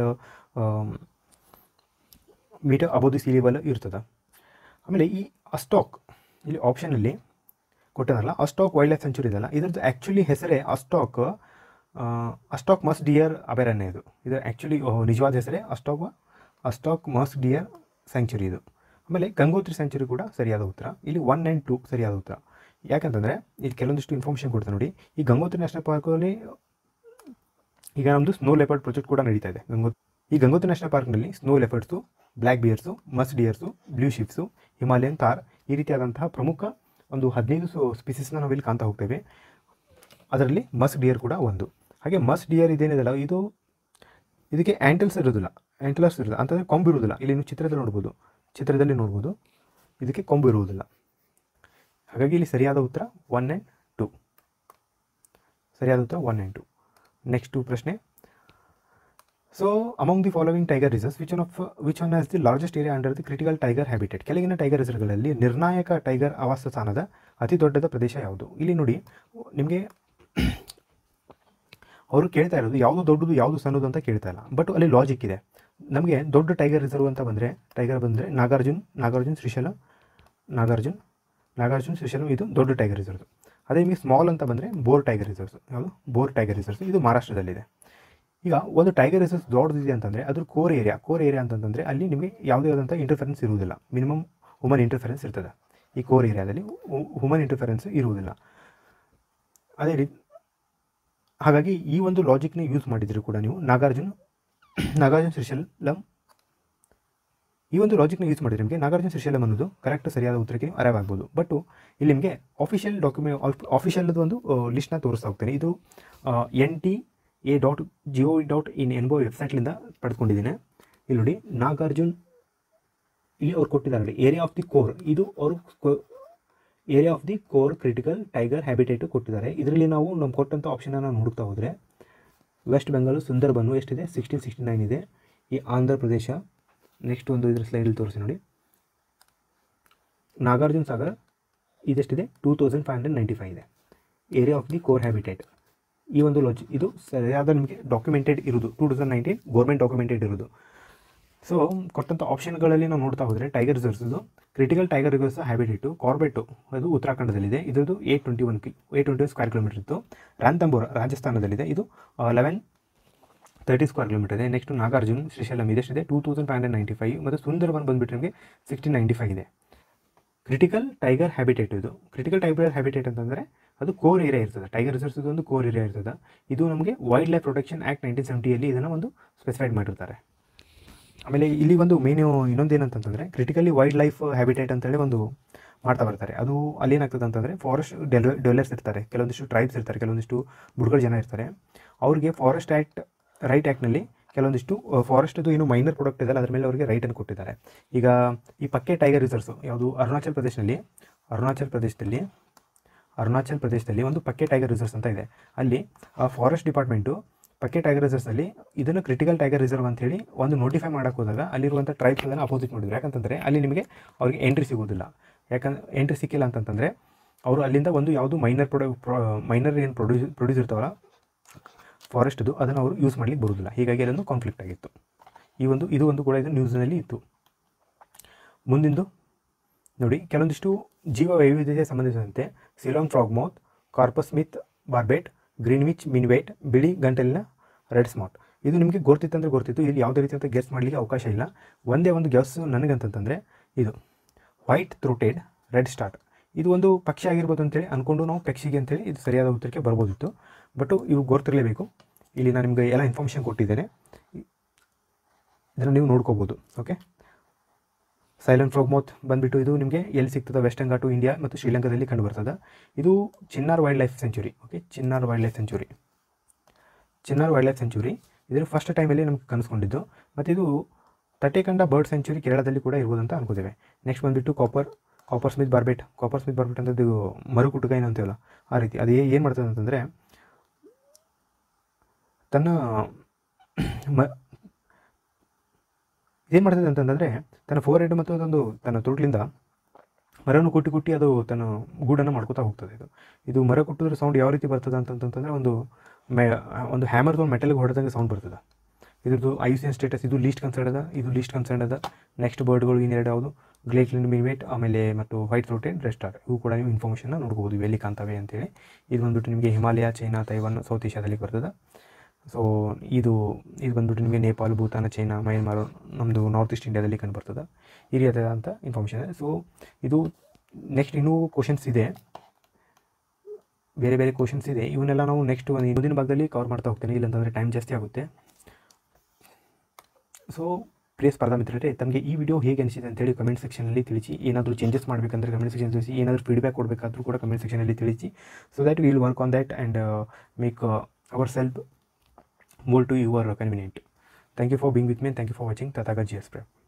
metre above the sea level ಇರ್ತದೆ ಆಮೇಲೆ ಈ ಅಸ್ಟಾಕ್ ಇಲ್ಲಿ ಆಪ್ಷನಲ್ಲಿ ಕೊಟ್ಟದಲ್ಲ ಅಸ್ಟಾಕ್ ವೈಲ್ಡ್ ಲೈಫ್ ಸೆಂಚುರಿ ಇದಲ್ಲ ಇದ್ರದ್ದು ಆ್ಯಕ್ಚುಲಿ ಹೆಸರೇ ಅಸ್ಟಾಕ್ ಅಸ್ಟಾಕ್ ಮಸ್ ಡಿಯರ್ ಅಭಯಾರಣ್ಯ ಇದು ಇದು ಆ್ಯಕ್ಚುಲಿ ನಿಜವಾದ ಹೆಸರೇ ಅಸ್ಟಾಕ್ ಅಸ್ಟಾಕ್ ಮಸ್ ಡಿಯರ್ ಸ್ಯಾಂಕ್ಚುರಿ ಇದು ಆಮೇಲೆ ಗಂಗೋತ್ರಿ ಸ್ಯಾಂಕ್ಚುರಿ ಕೂಡ ಸರಿಯಾದ ಉತ್ತರ ಇಲ್ಲಿ ಒನ್ ಆ್ಯಂಡ್ ಟು ಸರಿಯಾದ ಉತ್ತರ ಯಾಕಂತಂದರೆ ಇಲ್ಲಿ ಕೆಲವೊಂದಿಷ್ಟು ಇನ್ಫಾರ್ಮೇಷನ್ ಕೊಡ್ತಾರೆ ನೋಡಿ ಈ ಗಂಗೋತ್ರಿ ನ್ಯಾಷನಲ್ ಪಾರ್ಕಲ್ಲಿ ಈಗ ನಮ್ಮದು ಸ್ನೋ ಲೆಪರ್ಡ್ ಪ್ರಾಜೆಕ್ಟ್ ಕೂಡ ನಡೀತಾ ಇದೆ ಗಂಗೋ ಈ ಗಂಗೋತ್ರಿ ನ್ಯಾಷನಲ್ ಪಾರ್ಕ್ನಲ್ಲಿ snow leopards black bears musk deers blue ಶಿಪ್ಸು Himalayan ತಾರ್ ಈ ರೀತಿಯಾದಂತಹ ಪ್ರಮುಖ ಒಂದು ಹದಿನೈದು ಸ್ಪೀಸೀಸ್ನ ನಾವಿಲ್ಲಿ ಕಾಣ್ತಾ ಹೋಗ್ತೇವೆ ಅದರಲ್ಲಿ ಮಸ್ ಡಿಯರ್ ಕೂಡ ಒಂದು ಹಾಗೆ ಮಸ್ ಡಿಯರ್ ಇದೇನಿದೆಲ್ಲ ಇದು ಇದಕ್ಕೆ ಆ್ಯಂಟಲ್ಸ್ ಇರೋದಿಲ್ಲ ಆ್ಯಂಟಲರ್ಸ್ ಇರೋದಿಲ್ಲ ಅಂತಂದರೆ ಕೊಂಬು ಇರುವುದಿಲ್ಲ ಇಲ್ಲಿ ನೀವು ಚಿತ್ರದಲ್ಲಿ ನೋಡ್ಬೋದು ಚಿತ್ರದಲ್ಲಿ ನೋಡ್ಬೋದು ಇದಕ್ಕೆ ಕೊಂಬು ಇರುವುದಿಲ್ಲ ಹಾಗಾಗಿ ಇಲ್ಲಿ ಸರಿಯಾದ ಉತ್ತರ ಒನ್ ಆ್ಯಂಡ್ ಟು ಸರಿಯಾದ ಉತ್ತರ ಒನ್ ಆ್ಯಂಡ್ ಟು ನೆಕ್ಸ್ಟು ಪ್ರಶ್ನೆ so among the following tiger reserves which one of which one has the largest area under the critical tiger habitat ಕೆಳಗಿನ ಟೈಗರ್ ರಿಸರ್ವ್ಗಳಲ್ಲಿ ನಿರ್ಣಾಯಕ ಟೈಗರ್ ಆವಾಸ ಸ್ಥಾನದ ಅತಿ ದೊಡ್ಡದ ಪ್ರದೇಶ ಯಾವುದು ಇಲ್ಲಿ ನೋಡಿ ನಿಮಗೆ ಅವರು ಕೇಳ್ತಾ ಇರೋದು ಯಾವುದು ದೊಡ್ಡದು ಯಾವುದು ಸಣ್ಣದು ಅಂತ ಕೇಳ್ತಾ ಇಲ್ಲ ಬಟ್ ಅಲ್ಲಿ ಲಾಜಿಕ್ ಇದೆ ನಮಗೆ ದೊಡ್ಡ ಟೈಗರ್ ರಿಸರ್ವ್ ಅಂತ ಬಂದರೆ ಟೈಗರ್ ಬಂದರೆ ನಾಗಾರ್ಜುನ್ ನಾಗಾರ್ಜುನ್ ಶ್ರೀಶೈಲ ನಾಗಾರ್ಜುನ್ ನಾಗಾರ್ಜುನ್ ಶ್ರೀಶೈಲಂ ಇದು ದೊಡ್ಡ ಟೈಗರ್ ರಿಸರ್ವ್ ಅದೇ ನಿಮಗೆ ಸ್ಮಾಲ್ ಅಂತ ಬಂದರೆ ಬೋರ್ ಟೈಗರ್ ರಿಸರ್ವ್ಸ್ ಯಾವುದು ಬೋರ್ ಟೈಗರ್ ರಿಸರ್ವ್ಸ್ ಇದು ಮಹಾರಾಷ್ಟ್ರದಲ್ಲಿದೆ ಈಗ ಒಂದು ಟೈಗರ್ ರಿಸರ್ವ್ಸ್ ದೊಡ್ಡದಿದೆ ಅಂತಂದರೆ ಅದ್ರ ಕೋರ್ ಏರಿಯಾ ಕೋರ್ ಏರಿಯಾ ಅಂತಂದರೆ ಅಲ್ಲಿ ನಿಮಗೆ ಯಾವುದೇ ಆದಂಥ ಇಂಟರ್ಫರೆನ್ಸ್ ಇರುವುದಿಲ್ಲ ಮಿನಿಮಮ್ ಹುಮನ್ ಇಂಟರ್ಫರೆನ್ಸ್ ಇರ್ತದೆ ಈ ಕೋರ್ ಏರಿಯಾದಲ್ಲಿ ಹುಮನ್ ಇಂಟರ್ಫರೆನ್ಸ್ ಇರುವುದಿಲ್ಲ ಅದೇ ರೀತಿ ಹಾಗಾಗಿ ಈ ಒಂದು ಲಾಜಿಕ್ನ ಯೂಸ್ ಮಾಡಿದ್ರು ಕೂಡ ನೀವು ನಾಗಾರ್ಜುನ ನಾಗಾರ್ಜುನ ಶ್ರೀಶೈಲಂ ಈ ಒಂದು ಲಾಜಿಕ್ನ ಯೂಸ್ ಮಾಡಿದ್ರೆ ನಿಮಗೆ ನಾಗಾರ್ಜುನ ಶ್ರೀಶೈಲಂ ಅನ್ನೋದು ಕರೆಕ್ಟ್ ಸರಿಯಾದ ಉತ್ತರಕ್ಕೆ ನೀವು ಅರೈವ್ ಆಗ್ಬೋದು ಬಟ್ ಇಲ್ಲಿ ನಿಮಗೆ ಆಫಿಷಿಯಲ್ ಡಾಕ್ಯುಮೆಂಟ್ ಆಫಿಷಿಯಲ್ದು ಒಂದು ಲಿಸ್ಟ್ನ ತೋರಿಸ್ತಾ ಹೋಗ್ತೇನೆ ಇದು N T A dot G O dot in ಎನ್ಬೋ ವೆಬ್ಸೈಟ್ಲಿಂದ ಪಡ್ಕೊಂಡಿದ್ದೀನಿ ಇಲ್ಲಿ ನೋಡಿ ನಾಗಾರ್ಜುನ್ ಇಲ್ಲಿ ಅವ್ರು ಕೊಟ್ಟಿದ್ದಾರೆ ಏರಿಯಾ ಆಫ್ ದಿ ಕೋರ್ ಇದು ಅವರು area of the core critical tiger habitat ಕೊಟ್ಟಿದ್ದಾರೆ ಇದರಲ್ಲಿ ನಾವು ನಮ್ಮ ಕೊಟ್ಟಂಥ ಆಪ್ಷನನ್ನು ನೋಡ್ತಾ ಹೋದರೆ ವೆಸ್ಟ್ ಬೆಂಗಾಲು ಸುಂದರ್ಬನ್ನು ಎಷ್ಟಿದೆ ಸಿಕ್ಸ್ಟೀನ್ ಸಿಕ್ಸ್ಟಿ ನೈನ್ ಇದೆ ಈ ಆಂಧ್ರ ಪ್ರದೇಶ ನೆಕ್ಸ್ಟ್ ಒಂದು ಇದ್ರ ಸ್ಲೈಡಲ್ಲಿ ತೋರಿಸಿ ನೋಡಿ ನಾಗಾರ್ಜುನ ಸಾಗರ್ ಇದೆಷ್ಟಿದೆ two thousand five hundred ninety five ಇದೆ area of the core habitat ಈ ಒಂದು ಲಾಜ್ ಇದು ಸರಿಯಾದ ನಿಮಗೆ ಡಾಕ್ಯುಮೆಂಟೆಡ್ ಇರೋದು two thousand nineteen government documented ಇರೋದು ಸೊ ಕೊಟ್ಟಂಥ ಆಪ್ಷನ್ಗಳಲ್ಲಿ ನಾವು ನೋಡ್ತಾ ಹೋದರೆ ಟೈಗರ್ ರಿಸರ್ವ್ಸದು critical tiger reserves habitat Corbett ಅದು ಉತ್ತರಾಖಂಡದಲ್ಲಿದೆ ಇದು ಏಟ್ ಟ್ವೆಂಟಿ ಒನ್ ಕಿ ಏಟ್ ಟ್ವೆಂಟಿ ಸ್ಕ್ವೇರ್ ಕಿಲೋಮೀಟರ್ ಇತ್ತು ರಾಂತಂಬೋರ ರಾಜಸ್ಥಾನದಲ್ಲಿದೆ ಇದು ಲೆವೆನ್ ತರ್ಟಿ ಸ್ಕ್ವೇರ್ ಕಿಲೋಮೀಟರ್ ಇದೆ next Nagarjun Srisailam ಇದೆಷ್ಟಿದೆ two thousand five hundred ninety five ಮತ್ತು ಸುಂದರವನ್ ಬಂದುಬಿಟ್ಟು ನಿಮಗೆ ಸಿಕ್ಸ್ಟೀನ್ ನೈಂಟಿ ಫೈವ್ ಇದೆ ಕ್ರಿಟಿಕಲ್ ಟೈಗರ್ ಹ್ಯಾಬಿಟೇಟ್ ಇದು ಕ್ರಿಟಿಕಲ್ ಟೈಗರ್ ಹ್ಯಾಬಿಟೇಟ್ ಅಂತಂದರೆ ಅದು ಕೋರ್ ಏರಿಯಾ ಇರ್ತದೆ ಟೈಗರ್ ರಿಸರ್ವ್ಸ್ ಒಂದು ಕೋರ್ ಏರಿಯಾ ಇರ್ತದೆ ಇದು ನಮಗೆ wildlife protection act nineteen ಸೆವೆಂಟಿಯಲ್ಲಿ ಇದನ್ನು ಒಂದು ಸ್ಪೆಸಿಫೈಡ್ ಮಾಡಿರ್ತಾರೆ ಆಮೇಲೆ ಇಲ್ಲಿ ಒಂದು ಮೇನ್ ಇನ್ನೊಂದು ಏನಂತಂದರೆ ಕ್ರಿಟಿಕಲಿ ವೈಲ್ಡ್ ಲೈಫ್ ಹ್ಯಾಬಿಟೇಟ್ ಅಂತೇಳಿ ಒಂದು ಮಾಡ್ತಾ ಬರ್ತಾರೆ ಅದು ಅಲ್ಲಿ ಏನಾಗ್ತದೆ ಅಂತಂದರೆ ಫಾರೆಸ್ಟ್ ಡೆಲ್ ಡೆವಲರ್ಸ್ ಇರ್ತಾರೆ ಕೆಲವೊಂದಿಷ್ಟು ಟ್ರೈಬ್ಸ್ ಇರ್ತಾರೆ ಕೆಲವೊಂದಿಷ್ಟು ಬುಡ್ಗಳ ಜನ ಇರ್ತಾರೆ ಅವ್ರಿಗೆ ಫಾರೆಸ್ಟ್ ಆ್ಯಕ್ಟ್ ರೈಟ್ ಆ್ಯಕ್ಟ್ನಲ್ಲಿ ಕೆಲವೊಂದಿಷ್ಟು ಫಾರೆಸ್ಟ್ದು ಏನು ಮೈನರ್ ಪ್ರಾಡಕ್ಟ್ ಇದೆಯಲ್ಲ ಅದ್ರ ಮೇಲೆ ಅವರಿಗೆ ರೈಟನ್ನು ಕೊಟ್ಟಿದ್ದಾರೆ ಈಗ ಈ ಪಕ್ಕೆ ಟೈಗರ್ ರಿಸರ್ವ್ಸು ಯಾವುದು ಅರುಣಾಚಲ್ ಪ್ರದೇಶದಲ್ಲಿ ಅರುಣಾಚಲ್ ಪ್ರದೇಶದಲ್ಲಿ ಅರುಣಾಚಲ್ ಪ್ರದೇಶದಲ್ಲಿ ಒಂದು ಪಕ್ಕೆ ಟೈಗರ್ ರಿಸರ್ವ್ಸ್ ಅಂತ ಇದೆ ಅಲ್ಲಿ ಆ ಫಾರೆಸ್ಟ್ ಡಿಪಾರ್ಟ್ಮೆಂಟು ಪಕ್ಕೆ ಟೈಗರ್ ರಿಸರ್ವ್ಸಲ್ಲಿ ಇದನ್ನು ಕ್ರಿಟಿಕಲ್ ಟೈಗರ್ ರಿಸರ್ವ್ ಅಂತ ಹೇಳಿ ಒಂದು ನೋಟಿಫೈ ಮಾಡೋಕೆ ಹೋದಾಗ ಅಲ್ಲಿರುವಂಥ ಟ್ರೈಬ್ಸ್ ಅದನ್ನು ಅಪೋಸಿಟ್ ಮಾಡಿದ್ರು ಯಾಕಂತಂದರೆ ಅಲ್ಲಿ ನಿಮಗೆ ಅವ್ರಿಗೆ ಎಂಟ್ರಿ ಸಿಗೋದಿಲ್ಲ ಯಾಕಂದ್ರೆ ಎಂಟ್ರಿ ಸಿಕ್ಕಿಲ್ಲ ಅಂತಂತಂದರೆ ಅವರು ಅಲ್ಲಿಂದ ಒಂದು ಯಾವುದು ಮೈನರ್ ಪ್ರೊಡ ಮೈನರ್ ಏನು ಪ್ರೊಡ್ಯೂಸ್ ಪ್ರೊಡ್ಯೂಸ್ ಇರ್ತಾವಲ್ಲ ಫಾರೆಸ್ಟ್ದು ಅದನ್ನು ಅವರು ಯೂಸ್ ಮಾಡಲಿಕ್ಕೆ ಬರೋದಿಲ್ಲ ಹೀಗಾಗಿ ಅದೊಂದು ಕಾನ್ಫ್ಲಿಕ್ಟ್ ಆಗಿತ್ತು ಈ ಒಂದು ಇದು ಒಂದು ಕೂಡ ಇದು ನ್ಯೂಸ್ನಲ್ಲಿ ಇತ್ತು ಮುಂದಿಂದು ನೋಡಿ ಕೆಲವೊಂದಿಷ್ಟು ಜೀವ ವೈವಿಧ್ಯತೆಗೆ ಸಂಬಂಧಿಸಿದಂತೆ Ceylon frogmouth coppersmith barbet ಗ್ರೀನ್ವಿಚ್ ಮಿನ್ವೇಟ್ ಬಿಳಿ ಗಂಟಲಿನ ರೆಡ್ ಸ್ಮಾಟ್ ಇದು ನಿಮಗೆ ಗೊತ್ತಿತ್ತಂದ್ರೆ ಗೊತ್ತಿತ್ತು ಇಲ್ಲಿ ಯಾವುದೇ ರೀತಿಯಂತ ಗೆಸ್ ಮಾಡಲಿಕ್ಕೆ ಅವಕಾಶ ಇಲ್ಲ ಒಂದೇ ಒಂದು ಗೆಸ್ ನನಗಂತಂತಂದರೆ ಇದು ವೈಟ್ ಥ್ರೋಟೆಡ್ ರೆಡ್ ಸ್ಟಾರ್ಟ್ ಇದು ಒಂದು ಪಕ್ಷಿ ಆಗಿರ್ಬೋದು ಅಂತೇಳಿ ಅಂದ್ಕೊಂಡು ನಾವು ಪಕ್ಷಿಗೆ ಅಂತೇಳಿ ಇದು ಸರಿಯಾದ ಉತ್ತರಕ್ಕೆ ಬರ್ಬೋದಿತ್ತು ಬಟ್ ಇವು ಗೊತ್ತಿರಲೇಬೇಕು ಇಲ್ಲಿ ನಾನು ನಿಮಗೆ ಎಲ್ಲ ಇನ್ಫಾರ್ಮೇಷನ್ ಕೊಟ್ಟಿದ್ದೇನೆ ಇದನ್ನು ನೀವು ನೋಡ್ಕೋಬೋದು ಓಕೆ ಸೈಲೆಂಟ್ ಫ್ರಾಗ್ಮೌತ್ ಬಂದುಬಿಟ್ಟು ಇದು ನಿಮಗೆ ಎಲ್ಲಿ ಸಿಗ್ತದೆ ವೆಸ್ಟರ್ನ್ ಘಾಟು ಇಂಡಿಯಾ ಮತ್ತು ಶ್ರೀಲಂಕಾದಲ್ಲಿ ಕಂಡು ಬರ್ತದೆ ಇದು Chinnar wildlife sanctuary okay Chinnar wildlife sanctuary Chinnar wildlife sanctuary ಇದರ ಫಸ್ಟ್ ಟೈಮಲ್ಲಿ ನಮ್ಗೆ ಕನಸ್ಕೊಂಡಿದ್ದು ಮತ್ತು ಇದು ತಟೆಕಂಡ ಬರ್ಡ್ ಸೆಂಚುರಿ ಕೇರಳದಲ್ಲಿ ಕೂಡ ಇರ್ಬೋದು ಅಂತ ಅನ್ಕೋತೇವೆ ನೆಕ್ಸ್ಟ್ ಬಂದುಬಿಟ್ಟು copper coppersmith barbet coppersmith barbet ಅಂತದ್ದು ಮರುಕುಟುಕ ಏನು ಅಂತೀವಲ್ಲ ಆ ರೀತಿ ಅದು ಏನು ಮಾಡ್ತದೆ ಅಂತಂದರೆ ತನ್ನ ಮ ಏನು ಮಾಡ್ತದೆ ಅಂತಂದರೆ ತನ್ನ ಫೋರ್ ಹೆಡ್ ಮತ್ತು ಅದೊಂದು ತನ್ನ ತುರುಟ್ಲಿಂದ ಮರವನ್ನು ಕುಟ್ಟಿ ಕುಟ್ಟಿ ಅದು ತನ್ನ ಗೂಡನ್ನು ಮಾಡ್ಕೋತಾ ಹೋಗ್ತದೆ ಇದು ಇದು ಮರ ಕುಟ್ಟಿದ್ರೆ ಸೌಂಡ್ ಯಾವ ರೀತಿ ಬರ್ತದೆ ಅಂತಂತಂದರೆ ಒಂದು ಮೆ ಒಂದು ಹ್ಯಾಮರ್ ಒಂದು ಮೆಟಲ್ಗೆ ಹೊಡೆದಂಗೆ ಸೌಂಡ್ ಬರ್ತದೆ ಇದ್ರದ್ದು ಐ ಸಿ ಎನ್ ಸ್ಟೇಟಸ್ ಇದು ಲೀಸ್ಟ್ ಕನ್ಸರ್ನ್ ಅದ ಇದು ಲೀಸ್ಟ್ ಕನ್ಸರ್ನ್ ಅದ ನೆಕ್ಸ್ಟ್ ಬರ್ಡ್ಗಳು ಇನ್ನೆರಡು ಯಾವುದು ಗ್ಲೇಕ್ಲಿನ್ ಮಿನಿವೇಟ್ ಆಮೇಲೆ ಮತ್ತು ವೈಟ್ ರೋಟೆಡ್ ರೆಸ್ಟಾರ್ ಇವು ಕೂಡ ನೀವು ಇನ್ಫಾರ್ಮೇಷನ್ನ ನೋಡ್ಬೋದು ಇವೆಲ್ಲಿ ಕಾಣ್ತವೆ ಅಂತೇಳಿ ಇದು ಬಂದ್ಬಿಟ್ಟು ನಿಮಗೆ ಹಿಮಾಲಯ ಚೈನಾ ತೈವಾನ್ ಸೌತ್ ಏಷ್ಯಾದಲ್ಲಿ ಬರ್ತದೆ ಸೊ ಇದು ಇದು ಬಂದ್ಬಿಟ್ಟು ನಿಮಗೆ ನೇಪಾಳ ಭೂತಾನ ಚೈನಾ ಮಯನ್ಮಾರ್ ನಮ್ಮದು ನಾರ್ತ್ ಈಸ್ಟ್ ಇಂಡಿಯಾದಲ್ಲಿ ಕಂಡು ಬರ್ತದೆ ಈ ರೀತಿಯಾದಂಥ ಇನ್ಫಾರ್ಮೇಷನ್ ಇದೆ ಸೊ ಇದು ನೆಕ್ಸ್ಟ್ ಇನ್ನೂ ಕ್ವಶನ್ಸ್ ಇದೆ ಬೇರೆ ಬೇರೆ ಕ್ವಶನ್ಸ್ ಇದೆ ಇವನ್ನೆಲ್ಲ ನಾವು ನೆಕ್ಸ್ಟ್ ಒಂದು ಮುಂದಿನ ಭಾಗದಲ್ಲಿ ಕವರ್ ಮಾಡ್ತಾ ಹೋಗ್ತೇನೆ ಇಲ್ಲಾಂತಂದರೆ ಟೈಮ್ ಜಾಸ್ತಿ ಆಗುತ್ತೆ ಸೊ ಪ್ರಿಯ ಸ್ಪರ್ಧಾ ಮಿತ್ರರೇ ತಮಗೆ ಈ ವಿಡಿಯೋ ಹೇಗೆ ಅನಿಸಿದೆ ಅಂತೇಳಿ ಕಮೆಂಟ್ ಸೆಕ್ಷನಲ್ಲಿ ತಿಳಿಸಿ ಏನಾದರೂ ಚೇಂಜಸ್ ಮಾಡಬೇಕಂದ್ರೆ ಕಮೆಂಟ್ ಸೆಕ್ಷನ್ ತಿಳಿಸಿ ಏನಾದರೂ ಫೀಡ್ಬ್ಯಾಕ್ ಕೊಡಬೇಕಾದ್ರೂ ಕೂಡ ಕಮೆಂಟ್ ಸೆಕ್ಷನಲ್ಲಿ ತಿಳಿಸಿ so that will work on that and make our self more to your convenient. Thank you for being with me and thank you for watching Tataga GS Prep.